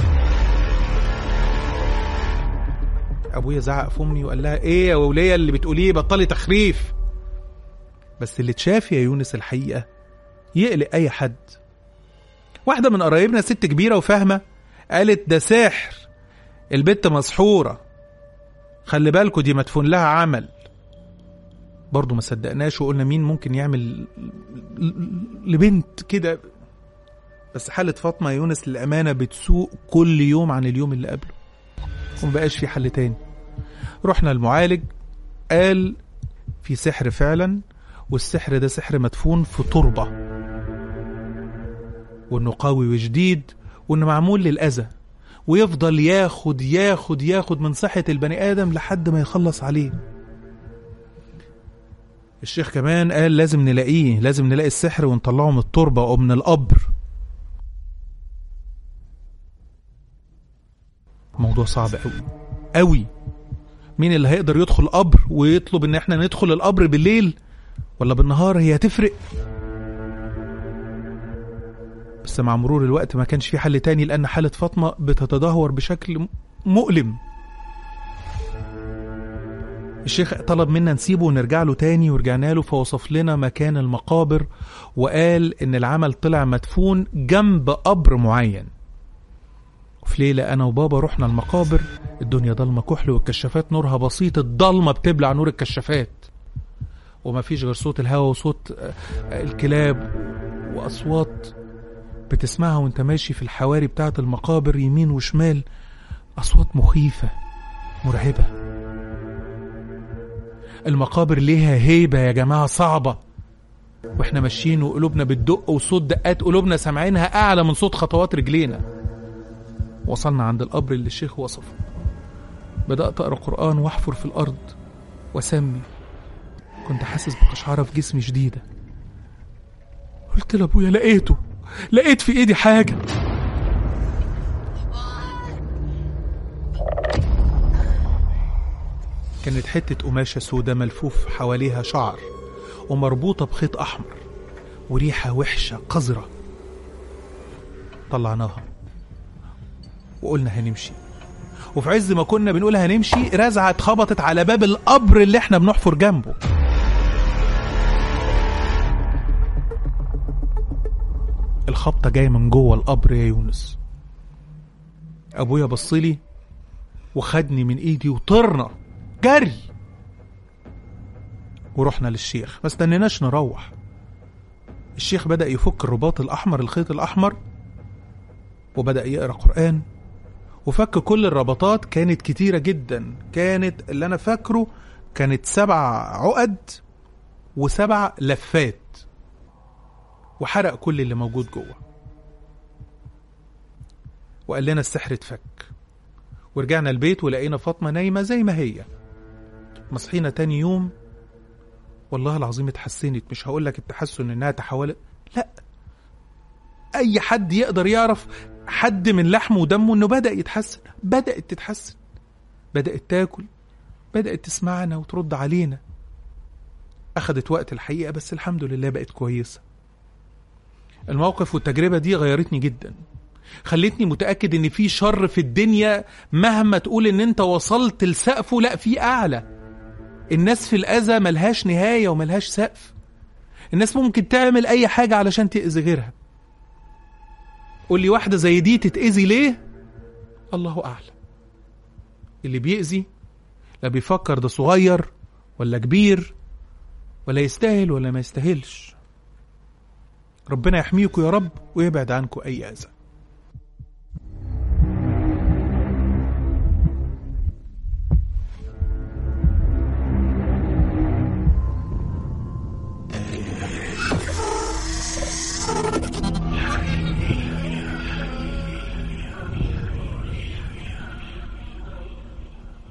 أبويا زعق في أمي وقال لها إيه يا ولية اللي بتقوليه بطلي تخريف بس اللي اتشاف يا يونس الحقيقة يقلق أي حد واحدة من قرايبنا ست كبيرة وفاهمة قالت ده سحر البت مسحورة خلي بالكوا دي مدفون لها عمل برضه ما صدقناش وقلنا مين ممكن يعمل لبنت كده بس حالة فاطمة يونس للأمانة بتسوء كل يوم عن اليوم اللي قبله ومبقاش في حل تاني رحنا المعالج قال في سحر فعلا والسحر ده سحر مدفون في تربة وانه قوي وجديد وانه معمول للأذى ويفضل ياخد ياخد ياخد من صحة البني آدم لحد ما يخلص عليه الشيخ كمان قال لازم نلاقيه لازم نلاقي السحر ونطلعه من التربة أو من القبر موضوع صعب قوي قوي مين اللي هيقدر يدخل قبر ويطلب ان احنا ندخل القبر بالليل ولا بالنهار هي هتفرق بس مع مرور الوقت ما كانش في حل تاني لان حالة فاطمة بتتدهور بشكل مؤلم الشيخ طلب منا نسيبه ونرجع له تاني ورجعنا له فوصف لنا مكان المقابر وقال ان العمل طلع مدفون جنب قبر معين وفي ليلة أنا وبابا رحنا المقابر الدنيا ضلمة كحل والكشافات نورها بسيط الضلمة بتبلع نور الكشافات وما فيش غير صوت الهواء وصوت آه، آه، الكلاب وأصوات بتسمعها وانت ماشي في الحواري بتاعة المقابر يمين وشمال أصوات مخيفة مرعبة المقابر ليها هيبة يا جماعة صعبة واحنا ماشيين وقلوبنا بتدق وصوت دقات قلوبنا سامعينها أعلى من صوت خطوات رجلينا وصلنا عند القبر اللي الشيخ وصفه بدأت أقرأ قرآن وأحفر في الأرض وأسمي كنت حاسس بقشعرة في جسمي شديدة قلت لأبويا لقيته لقيت في إيدي حاجة كانت حتة قماشة سودة ملفوف حواليها شعر ومربوطة بخيط أحمر وريحة وحشة قذرة طلعناها وقلنا هنمشي وفي عز ما كنا بنقول هنمشي رزعة اتخبطت على باب القبر اللي احنا بنحفر جنبه الخبطة جاية من جوه القبر يا يونس أبويا بصلي وخدني من إيدي وطرنا جري ورحنا للشيخ ما استنيناش نروح الشيخ بدأ يفك الرباط الأحمر الخيط الأحمر وبدأ يقرأ قرآن وفك كل الربطات كانت كتيرة جدا كانت اللي أنا فاكره كانت سبع عقد وسبع لفات وحرق كل اللي موجود جوه وقال لنا السحر اتفك ورجعنا البيت ولقينا فاطمة نايمة زي ما هي مصحينا تاني يوم والله العظيم اتحسنت مش هقول لك التحسن انها تحولت لا اي حد يقدر يعرف حد من لحمه ودمه انه بدا يتحسن بدات تتحسن بدات تاكل بدات تسمعنا وترد علينا اخدت وقت الحقيقه بس الحمد لله بقت كويسه الموقف والتجربه دي غيرتني جدا خلتني متاكد ان في شر في الدنيا مهما تقول ان انت وصلت لسقفه لا في اعلى الناس في الاذى ملهاش نهايه وملهاش سقف الناس ممكن تعمل اي حاجه علشان تاذي غيرها قول لي واحدة زي دي تتأذي ليه؟ الله أعلم. اللي بيأذي لا بيفكر ده صغير ولا كبير ولا يستاهل ولا ما يستاهلش. ربنا يحميكم يا رب ويبعد عنكم أي أذى.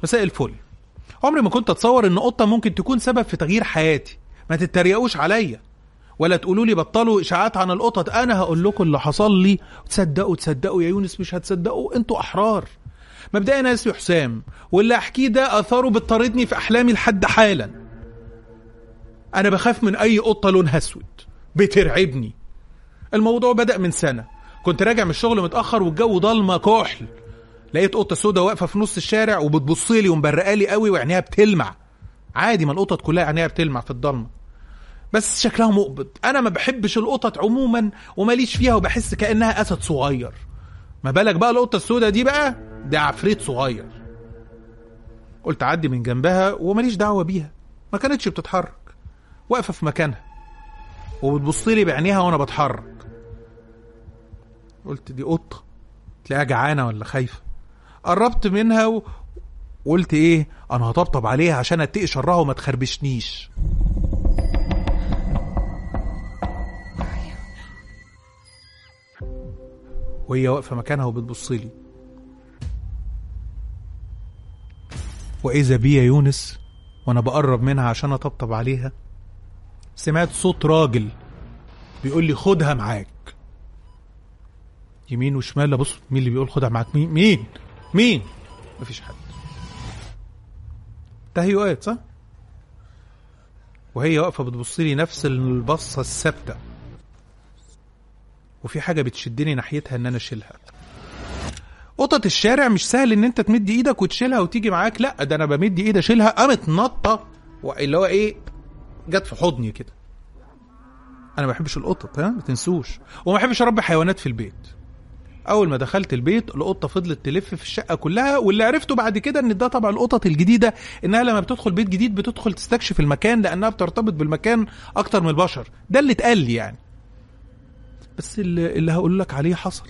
مساء الفل عمري ما كنت اتصور ان قطه ممكن تكون سبب في تغيير حياتي ما تتريقوش عليا ولا تقولوا لي بطلوا اشاعات عن القطط انا هقول لكم اللي حصل لي تصدقوا تصدقوا يا يونس مش هتصدقوا انتوا احرار مبدئيا انا اسمي حسام واللي احكيه ده اثاره بتطاردني في احلامي لحد حالا انا بخاف من اي قطه لونها اسود بترعبني الموضوع بدا من سنه كنت راجع من الشغل متاخر والجو ضلمه كحل لقيت قطه سودا واقفه في نص الشارع وبتبص لي ومبرقالي قوي وعينيها بتلمع عادي ما القطط كلها عينيها بتلمع في الضلمه بس شكلها مقبض انا ما بحبش القطط عموما وماليش فيها وبحس كانها اسد صغير ما بالك بقى القطه السوداء دي بقى ده عفريت صغير قلت اعدي من جنبها وماليش دعوه بيها ما كانتش بتتحرك واقفه في مكانها وبتبص لي بعينيها وانا بتحرك قلت دي قطه تلاقيها جعانه ولا خايفه قربت منها و... وقلت ايه انا هطبطب عليها عشان اتقي شرها وما تخربشنيش وهي واقفه مكانها وبتبص لي واذا بي يا يونس وانا بقرب منها عشان اطبطب عليها سمعت صوت راجل بيقول لي خدها معاك يمين وشمال ابص مين اللي بيقول خدها معاك مين مين مين مفيش حد تهيؤات صح وهي واقفه بتبص لي نفس البصه الثابته وفي حاجه بتشدني ناحيتها ان انا اشيلها قطط الشارع مش سهل ان انت تمد ايدك وتشيلها وتيجي معاك لا ده انا بمد ايدي اشيلها قامت نطه اللي هو ايه جت في حضني كده انا ما بحبش القطط ها ما تنسوش وما بحبش اربي حيوانات في البيت اول ما دخلت البيت القطه فضلت تلف في الشقه كلها واللي عرفته بعد كده ان ده طبعا القطط الجديده انها لما بتدخل بيت جديد بتدخل تستكشف المكان لانها بترتبط بالمكان اكتر من البشر ده اللي اتقال لي يعني بس اللي, اللي هقول لك عليه حصل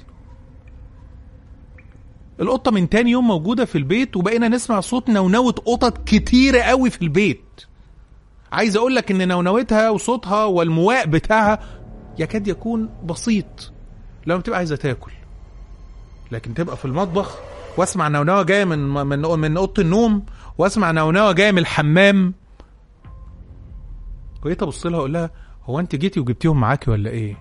القطه من تاني يوم موجوده في البيت وبقينا نسمع صوت نونوه قطط كتيره قوي في البيت عايز اقول لك ان نونوتها وصوتها والمواء بتاعها يكاد يكون بسيط لما بتبقى عايزه تاكل لكن تبقى في المطبخ واسمع نونوه جايه من من من اوضه النوم واسمع نونوه جايه من الحمام وجيت ابص لها اقول لها هو انت جيتي وجبتيهم معاكي ولا ايه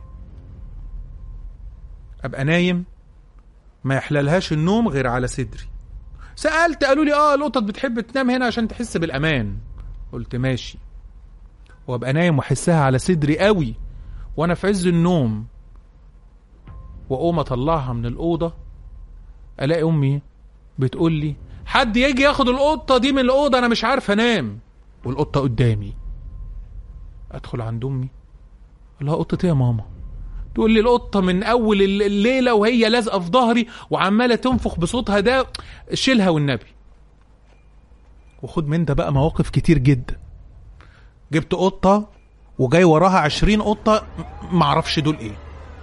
ابقى نايم ما يحللهاش النوم غير على صدري سالت قالوا لي اه القطط بتحب تنام هنا عشان تحس بالامان قلت ماشي وابقى نايم واحسها على صدري قوي وانا في عز النوم واقوم اطلعها من الاوضه الاقي امي بتقول لي حد يجي ياخد القطه دي من الاوضه انا مش عارف انام والقطه قدامي ادخل عند امي اقول لها قطه ايه يا ماما تقول لي القطه من اول الليله وهي لازقه في ظهري وعماله تنفخ بصوتها ده شيلها والنبي وخد من ده بقى مواقف كتير جدا جبت قطه وجاي وراها عشرين قطه معرفش دول ايه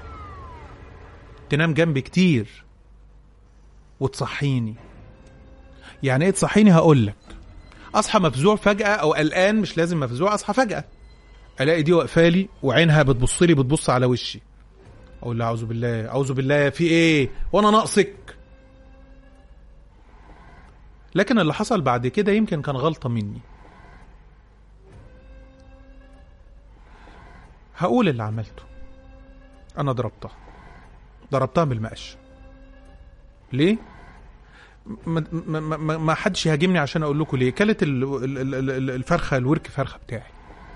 تنام جنبي كتير وتصحيني يعني ايه تصحيني هقول لك اصحى مفزوع فجاه او قلقان مش لازم مفزوع اصحى فجاه الاقي دي واقفالي وعينها بتبص لي بتبص على وشي اقول لها اعوذ بالله اعوذ بالله في ايه وانا ناقصك لكن اللي حصل بعد كده يمكن كان غلطه مني هقول اللي عملته انا ضربتها ضربتها بالمقش ليه ما, ما, ما, ما حدش يهاجمني عشان اقول لكم ليه كلت الفرخه الورك فرخه بتاعي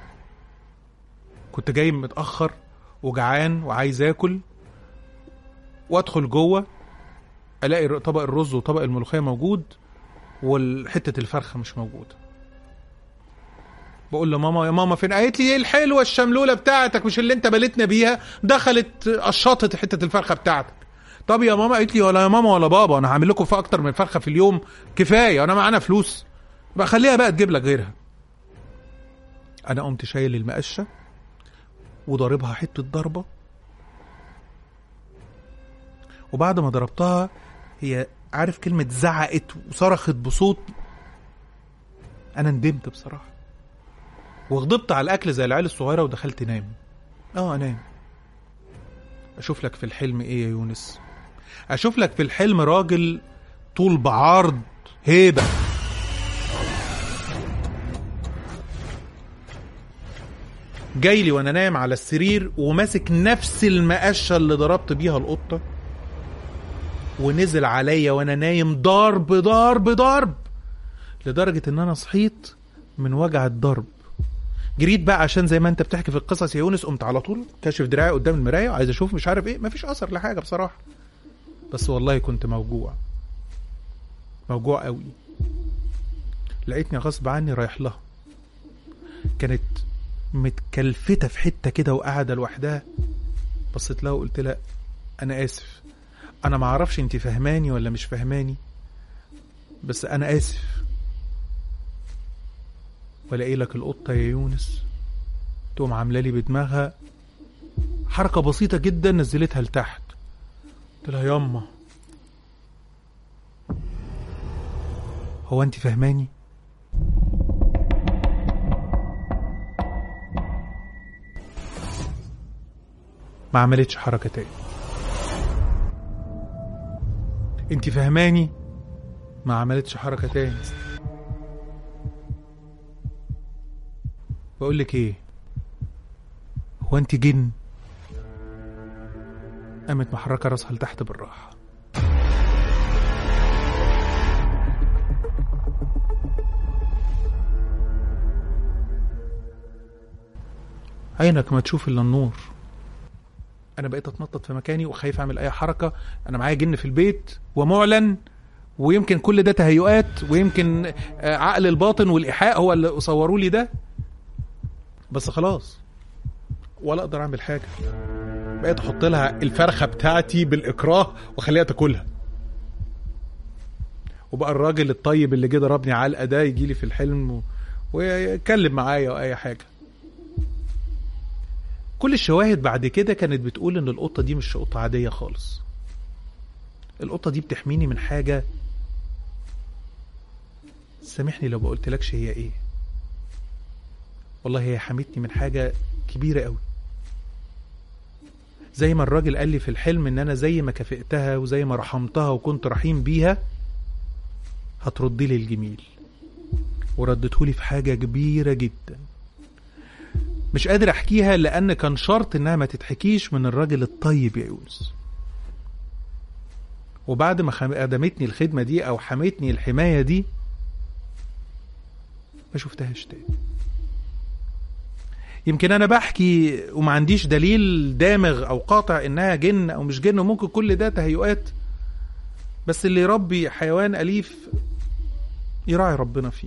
كنت جاي متاخر وجعان وعايز اكل وادخل جوه الاقي طبق الرز وطبق الملوخيه موجود وحته الفرخه مش موجوده بقول لماما يا ماما فين قالت لي ايه الحلوه الشملوله بتاعتك مش اللي انت بلتنا بيها دخلت قشطت حته الفرخه بتاعتك طب يا ماما قالت لي ولا يا ماما ولا بابا انا هعمل لكم في اكتر من فرخه في اليوم كفايه انا معانا فلوس بقى خليها بقى تجيب لك غيرها انا قمت شايل المقشه وضاربها حته ضربه وبعد ما ضربتها هي عارف كلمه زعقت وصرخت بصوت انا ندمت بصراحه وغضبت على الاكل زي العيال الصغيره ودخلت نام اه انام اشوف لك في الحلم ايه يا يونس اشوف لك في الحلم راجل طول بعرض هيبه جاي لي وانا نايم على السرير وماسك نفس المقشه اللي ضربت بيها القطه ونزل عليا وانا نايم ضرب ضرب ضرب لدرجه ان انا صحيت من وجع الضرب جريت بقى عشان زي ما انت بتحكي في القصص يا يونس قمت على طول كاشف دراعي قدام المرايه وعايز اشوف مش عارف ايه مفيش اثر لحاجه بصراحه بس والله كنت موجوع موجوع قوي لقيتني غصب عني رايح لها كانت متكلفتة في حتة كده وقاعدة لوحدها بصيت لها وقلت لها أنا آسف أنا معرفش أنت فهماني ولا مش فهماني بس أنا آسف ولاقي لك القطة يا يونس تقوم عاملة لي بدماغها حركة بسيطة جدا نزلتها لتحت قلت لها ياما هو انت فهماني ما عملتش حركة تاني انت فهماني ما عملتش حركة تاني بقول لك ايه هو انت جن قامت محركة راسها لتحت بالراحة عينك ما تشوف الا النور انا بقيت اتنطط في مكاني وخايف اعمل اي حركه انا معايا جن في البيت ومعلن ويمكن كل ده تهيؤات ويمكن آه، عقل الباطن والايحاء هو اللي صوروا لي ده بس خلاص ولا اقدر اعمل حاجه بقيت احط لها الفرخه بتاعتي بالاكراه واخليها تاكلها وبقى الراجل الطيب اللي جه ضربني علقه ده يجي لي في الحلم و... ويتكلم معايا او اي حاجه كل الشواهد بعد كده كانت بتقول ان القطه دي مش قطه عاديه خالص القطه دي بتحميني من حاجه سامحني لو بقولتلكش هي ايه والله هي حمتني من حاجه كبيره قوي زي ما الراجل قال لي في الحلم ان انا زي ما كافئتها وزي ما رحمتها وكنت رحيم بيها هتردي لي الجميل وردته لي في حاجه كبيره جدا مش قادر احكيها لان كان شرط انها ما تتحكيش من الراجل الطيب يا يونس وبعد ما خدمتني الخدمه دي او حمتني الحمايه دي ما شفتهاش تاني يمكن انا بحكي وما عنديش دليل دامغ او قاطع انها جن او مش جن وممكن كل ده تهيؤات بس اللي يربي حيوان اليف يراعي ربنا فيه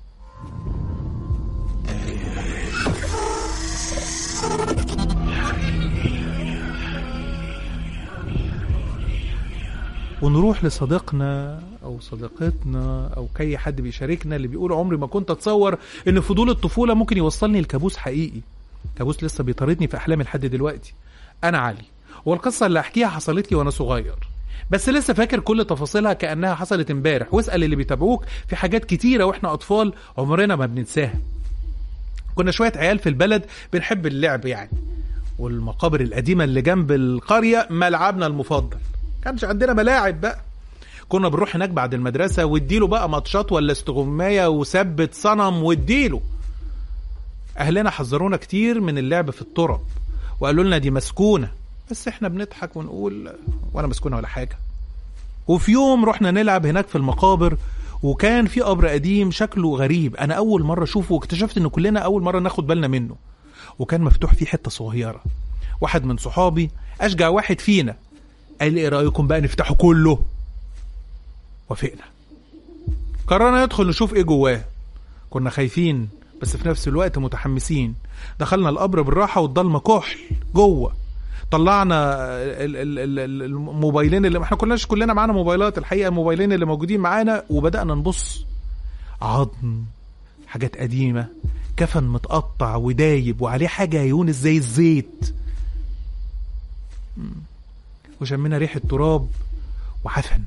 ونروح لصديقنا او صديقتنا او كي حد بيشاركنا اللي بيقول عمري ما كنت اتصور ان فضول الطفوله ممكن يوصلني لكابوس حقيقي كابوس لسه بيطاردني في احلامي لحد دلوقتي انا علي والقصه اللي احكيها حصلت لي وانا صغير بس لسه فاكر كل تفاصيلها كانها حصلت امبارح واسال اللي بيتابعوك في حاجات كتيره واحنا اطفال عمرنا ما بننساها كنا شويه عيال في البلد بنحب اللعب يعني والمقابر القديمه اللي جنب القريه ملعبنا المفضل كانش عندنا ملاعب بقى كنا بنروح هناك بعد المدرسه واديله بقى ماتشات ولا استغمايه وثبت صنم واديله اهلنا حذرونا كتير من اللعب في التراب وقالوا لنا دي مسكونه بس احنا بنضحك ونقول وانا مسكونه ولا حاجه وفي يوم رحنا نلعب هناك في المقابر وكان في قبر قديم شكله غريب انا اول مره اشوفه واكتشفت ان كلنا اول مره ناخد بالنا منه وكان مفتوح فيه حته صغيره واحد من صحابي اشجع واحد فينا قال لي ايه رايكم بقى نفتحه كله وافقنا قررنا ندخل نشوف ايه جواه كنا خايفين بس في نفس الوقت متحمسين دخلنا القبر بالراحه والضلمه كحل جوه طلعنا ال- ال- ال- ال- الموبايلين اللي احنا كناش كلنا معانا موبايلات الحقيقه الموبايلين اللي موجودين معانا وبدانا نبص عظم حاجات قديمه كفن متقطع ودايب وعليه حاجه يونس زي الزيت مم. وشمينا ريحه تراب وعفن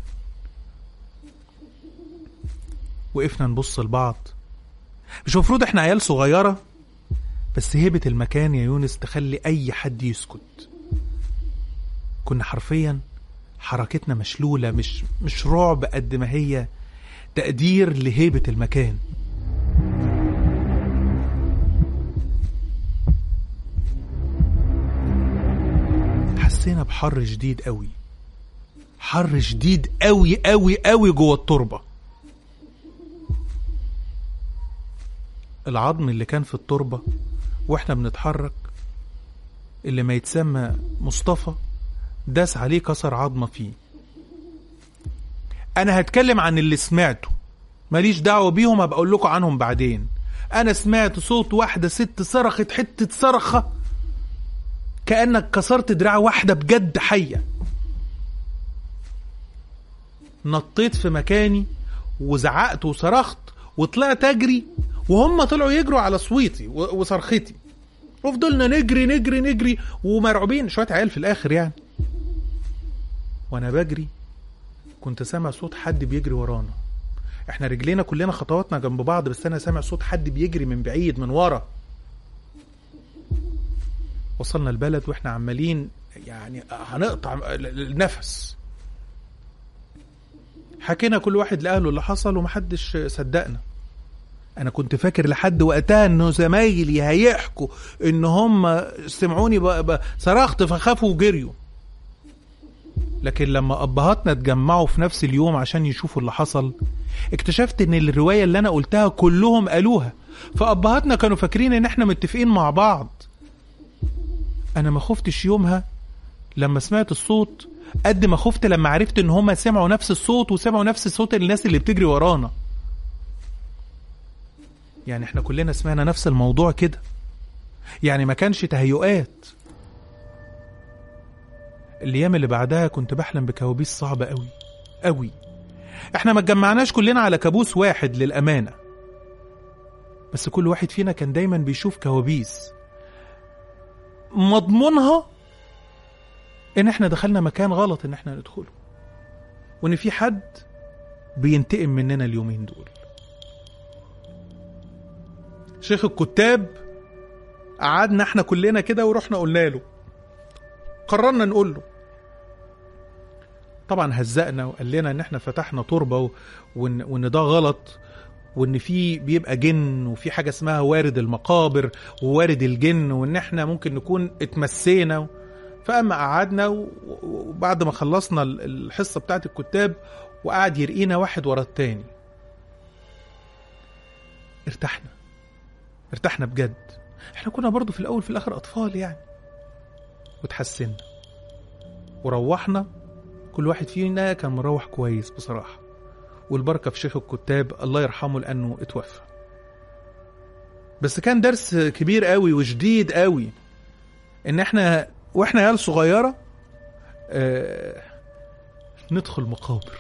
وقفنا نبص لبعض مش المفروض احنا عيال صغيره بس هيبة المكان يا يونس تخلي أي حد يسكت كنا حرفيا حركتنا مشلولة مش مش رعب قد ما هي تقدير لهيبة المكان حسينا بحر شديد قوي حر شديد قوي قوي قوي جوه التربه العظم اللي كان في التربه واحنا بنتحرك اللي ما يتسمى مصطفى داس عليه كسر عظمه فيه انا هتكلم عن اللي سمعته ماليش دعوه بيهم هبقى اقول لكم عنهم بعدين انا سمعت صوت واحده ست صرخت حته صرخه كانك كسرت دراع واحده بجد حيه نطيت في مكاني وزعقت وصرخت وطلعت اجري وهم طلعوا يجروا على صويتي و- وصرختي وفضلنا نجري نجري نجري ومرعوبين شويه عيال في الاخر يعني وانا بجري كنت سامع صوت حد بيجري ورانا احنا رجلينا كلنا خطواتنا جنب بعض بس انا سامع صوت حد بيجري من بعيد من ورا وصلنا البلد واحنا عمالين يعني هنقطع النفس حكينا كل واحد لاهله اللي حصل ومحدش صدقنا انا كنت فاكر لحد وقتها انه زمايلي هيحكوا ان هم سمعوني ب- ب- صرخت فخافوا وجريوا لكن لما ابهاتنا اتجمعوا في نفس اليوم عشان يشوفوا اللي حصل اكتشفت ان الروايه اللي انا قلتها كلهم قالوها فابهاتنا كانوا فاكرين ان احنا متفقين مع بعض انا ما خفتش يومها لما سمعت الصوت قد ما خفت لما عرفت ان هما سمعوا نفس الصوت وسمعوا نفس صوت الناس اللي بتجري ورانا يعني احنا كلنا سمعنا نفس الموضوع كده يعني ما كانش تهيؤات الايام اللي بعدها كنت بحلم بكوابيس صعبه قوي قوي احنا ما اتجمعناش كلنا على كابوس واحد للامانه بس كل واحد فينا كان دايما بيشوف كوابيس مضمونها ان احنا دخلنا مكان غلط ان احنا ندخله وان في حد بينتقم مننا اليومين دول شيخ الكتاب قعدنا احنا كلنا كده ورحنا قلنا له قررنا نقول له طبعا هزقنا وقال لنا ان احنا فتحنا تربه و- وان وان ده غلط وان في بيبقى جن وفي حاجه اسمها وارد المقابر ووارد الجن وان احنا ممكن نكون اتمسينا فاما قعدنا و- و- وبعد ما خلصنا ال- الحصه بتاعت الكتاب وقعد يرقينا واحد ورا التاني ارتحنا ارتحنا بجد احنا كنا برضو في الاول في الاخر اطفال يعني وتحسنا وروحنا كل واحد فينا كان مروح كويس بصراحة والبركة في شيخ الكتاب الله يرحمه لأنه اتوفى بس كان درس كبير قوي وشديد قوي ان احنا واحنا عيال صغيرة اه ندخل مقابر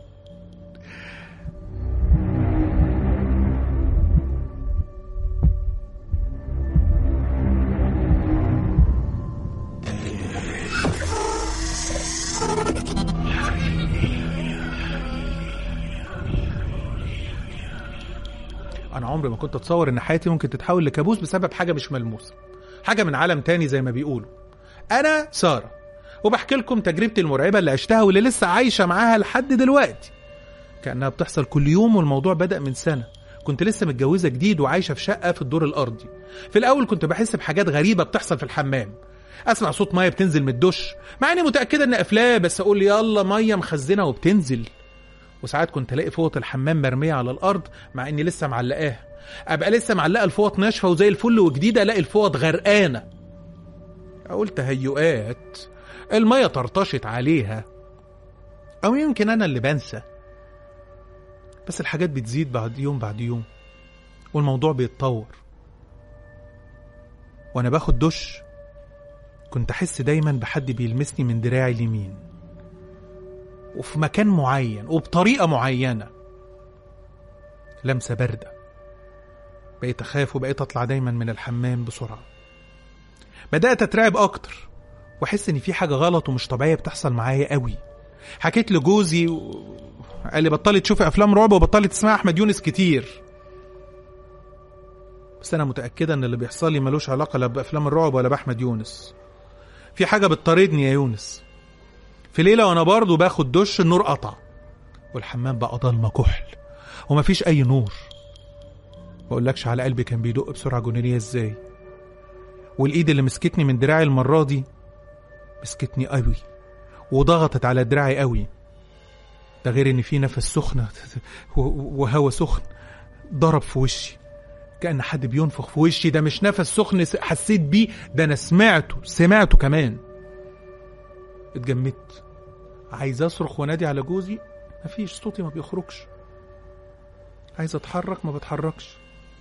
انا عمري ما كنت اتصور ان حياتي ممكن تتحول لكابوس بسبب حاجه مش ملموسه حاجه من عالم تاني زي ما بيقولوا انا ساره وبحكي لكم تجربتي المرعبه اللي عشتها واللي لسه عايشه معاها لحد دلوقتي كانها بتحصل كل يوم والموضوع بدا من سنه كنت لسه متجوزه جديد وعايشه في شقه في الدور الارضي في الاول كنت بحس بحاجات غريبه بتحصل في الحمام اسمع صوت ميه بتنزل من الدش مع اني متاكده ان افلام بس اقول يلا ميه مخزنه وبتنزل وساعات كنت الاقي فوط الحمام مرميه على الارض مع اني لسه معلقاها ابقى لسه معلقه الفوط ناشفه وزي الفل وجديده الاقي الفوط غرقانه اقول تهيؤات الميه طرطشت عليها او يمكن انا اللي بنسى بس الحاجات بتزيد بعد يوم بعد يوم والموضوع بيتطور وانا باخد دش كنت احس دايما بحد بيلمسني من دراعي اليمين وفي مكان معين وبطريقة معينة لمسة باردة بقيت أخاف وبقيت أطلع دايما من الحمام بسرعة بدأت أترعب أكتر وأحس إن في حاجة غلط ومش طبيعية بتحصل معايا قوي حكيت لجوزي و... قال لي بطلي تشوفي أفلام رعب وبطلي تسمعي أحمد يونس كتير بس أنا متأكدة إن اللي بيحصل لي ملوش علاقة لا بأفلام الرعب ولا بأحمد يونس في حاجة بتطاردني يا يونس في ليلة وأنا برضه باخد دش النور قطع والحمام بقى ضلمة كحل ومفيش أي نور بقولكش على قلبي كان بيدق بسرعة جنونية ازاي والإيد اللي مسكتني من دراعي المرة دي مسكتني قوي وضغطت على دراعي قوي ده غير ان في نفس سخنة وهوا سخن ضرب في وشي كأن حد بينفخ في وشي ده مش نفس سخن حسيت بيه ده انا سمعته سمعته كمان اتجمدت عايز اصرخ وانادي على جوزي مفيش صوتي ما بيخرجش عايز اتحرك ما بتحركش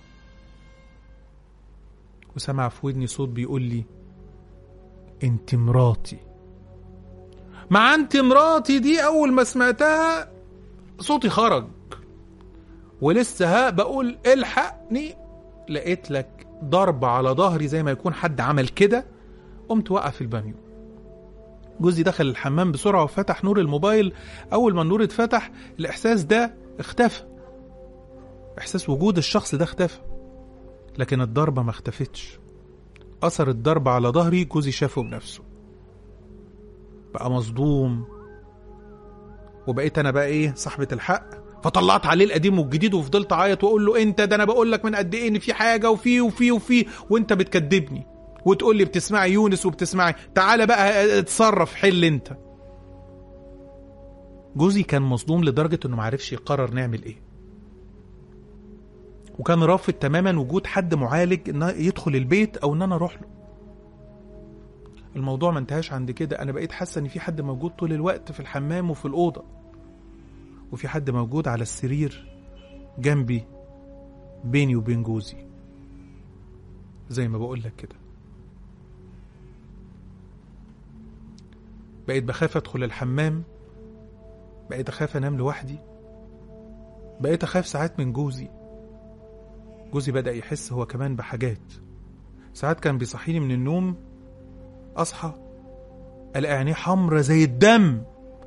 وسمع في ودني صوت بيقول لي انت مراتي مع انت مراتي دي اول ما سمعتها صوتي خرج ولسه ها بقول الحقني لقيت لك ضرب على ظهري زي ما يكون حد عمل كده قمت وقع في البانيو جوزي دخل الحمام بسرعة وفتح نور الموبايل أول ما النور اتفتح الإحساس ده اختفى إحساس وجود الشخص ده اختفى لكن الضربة ما اختفتش أثر الضربة على ظهري جوزي شافه بنفسه بقى مصدوم وبقيت أنا بقى إيه صاحبة الحق فطلعت عليه القديم والجديد وفضلت اعيط واقول له انت ده انا بقول لك من قد ايه ان في حاجه وفي وفي وفي وانت بتكدبني وتقول لي بتسمعي يونس وبتسمعي تعالى بقى اتصرف حل انت جوزي كان مصدوم لدرجه انه معرفش يقرر نعمل ايه وكان رافض تماما وجود حد معالج ان يدخل البيت او ان انا اروح له الموضوع ما انتهاش عند كده انا بقيت حاسه ان في حد موجود طول الوقت في الحمام وفي الاوضه وفي حد موجود على السرير جنبي بيني وبين جوزي زي ما بقول لك كده بقيت بخاف ادخل الحمام بقيت اخاف انام لوحدي بقيت اخاف ساعات من جوزي جوزي بدأ يحس هو كمان بحاجات ساعات كان بيصحيني من النوم اصحى الاقي عينيه حمرة زي الدم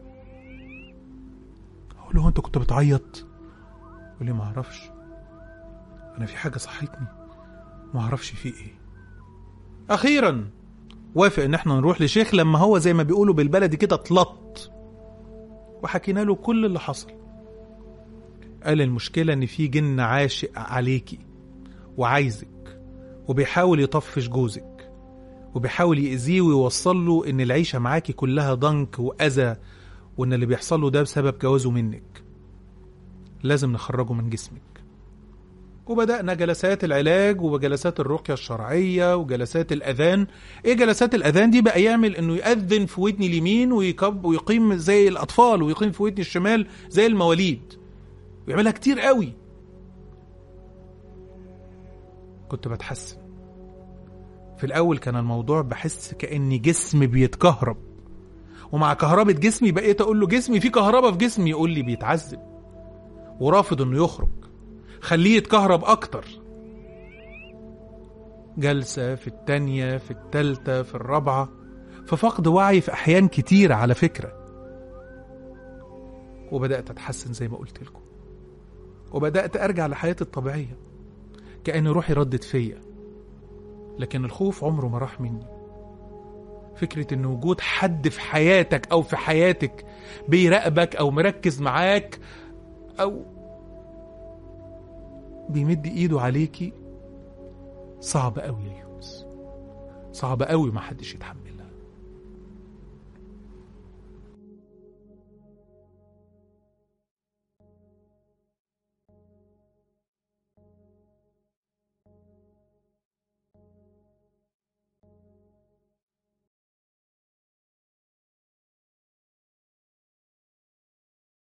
اقول له انت كنت بتعيط يقول لي ما اعرفش انا في حاجه صحتني ما اعرفش في ايه اخيرا وافق ان احنا نروح لشيخ لما هو زي ما بيقولوا بالبلدي كده اتلط وحكينا له كل اللي حصل قال المشكله ان في جن عاشق عليكي وعايزك وبيحاول يطفش جوزك وبيحاول يأذيه ويوصل له ان العيشه معاكي كلها ضنك واذى وان اللي بيحصل له ده بسبب جوازه منك لازم نخرجه من جسمك وبدأنا جلسات العلاج وجلسات الرقية الشرعية وجلسات الأذان إيه جلسات الأذان دي بقى يعمل إنه يأذن في ودني اليمين ويكب ويقيم زي الأطفال ويقيم في ودني الشمال زي المواليد ويعملها كتير قوي كنت بتحسن في الأول كان الموضوع بحس كأن جسمي بيتكهرب ومع كهربة جسمي بقيت أقول له جسمي في كهرباء في جسمي يقول لي بيتعذب ورافض إنه يخرج خليه يتكهرب أكتر جلسة في التانية في التالتة في الرابعة في فقد وعي في أحيان كتير على فكرة وبدأت أتحسن زي ما قلت لكم وبدأت أرجع لحياتي الطبيعية كأن روحي ردت فيا لكن الخوف عمره ما راح مني فكرة إن وجود حد في حياتك أو في حياتك بيراقبك أو مركز معاك أو بيمد إيده عليكي صعب أوي يا يونس صعب أوي ما حدش يتحملها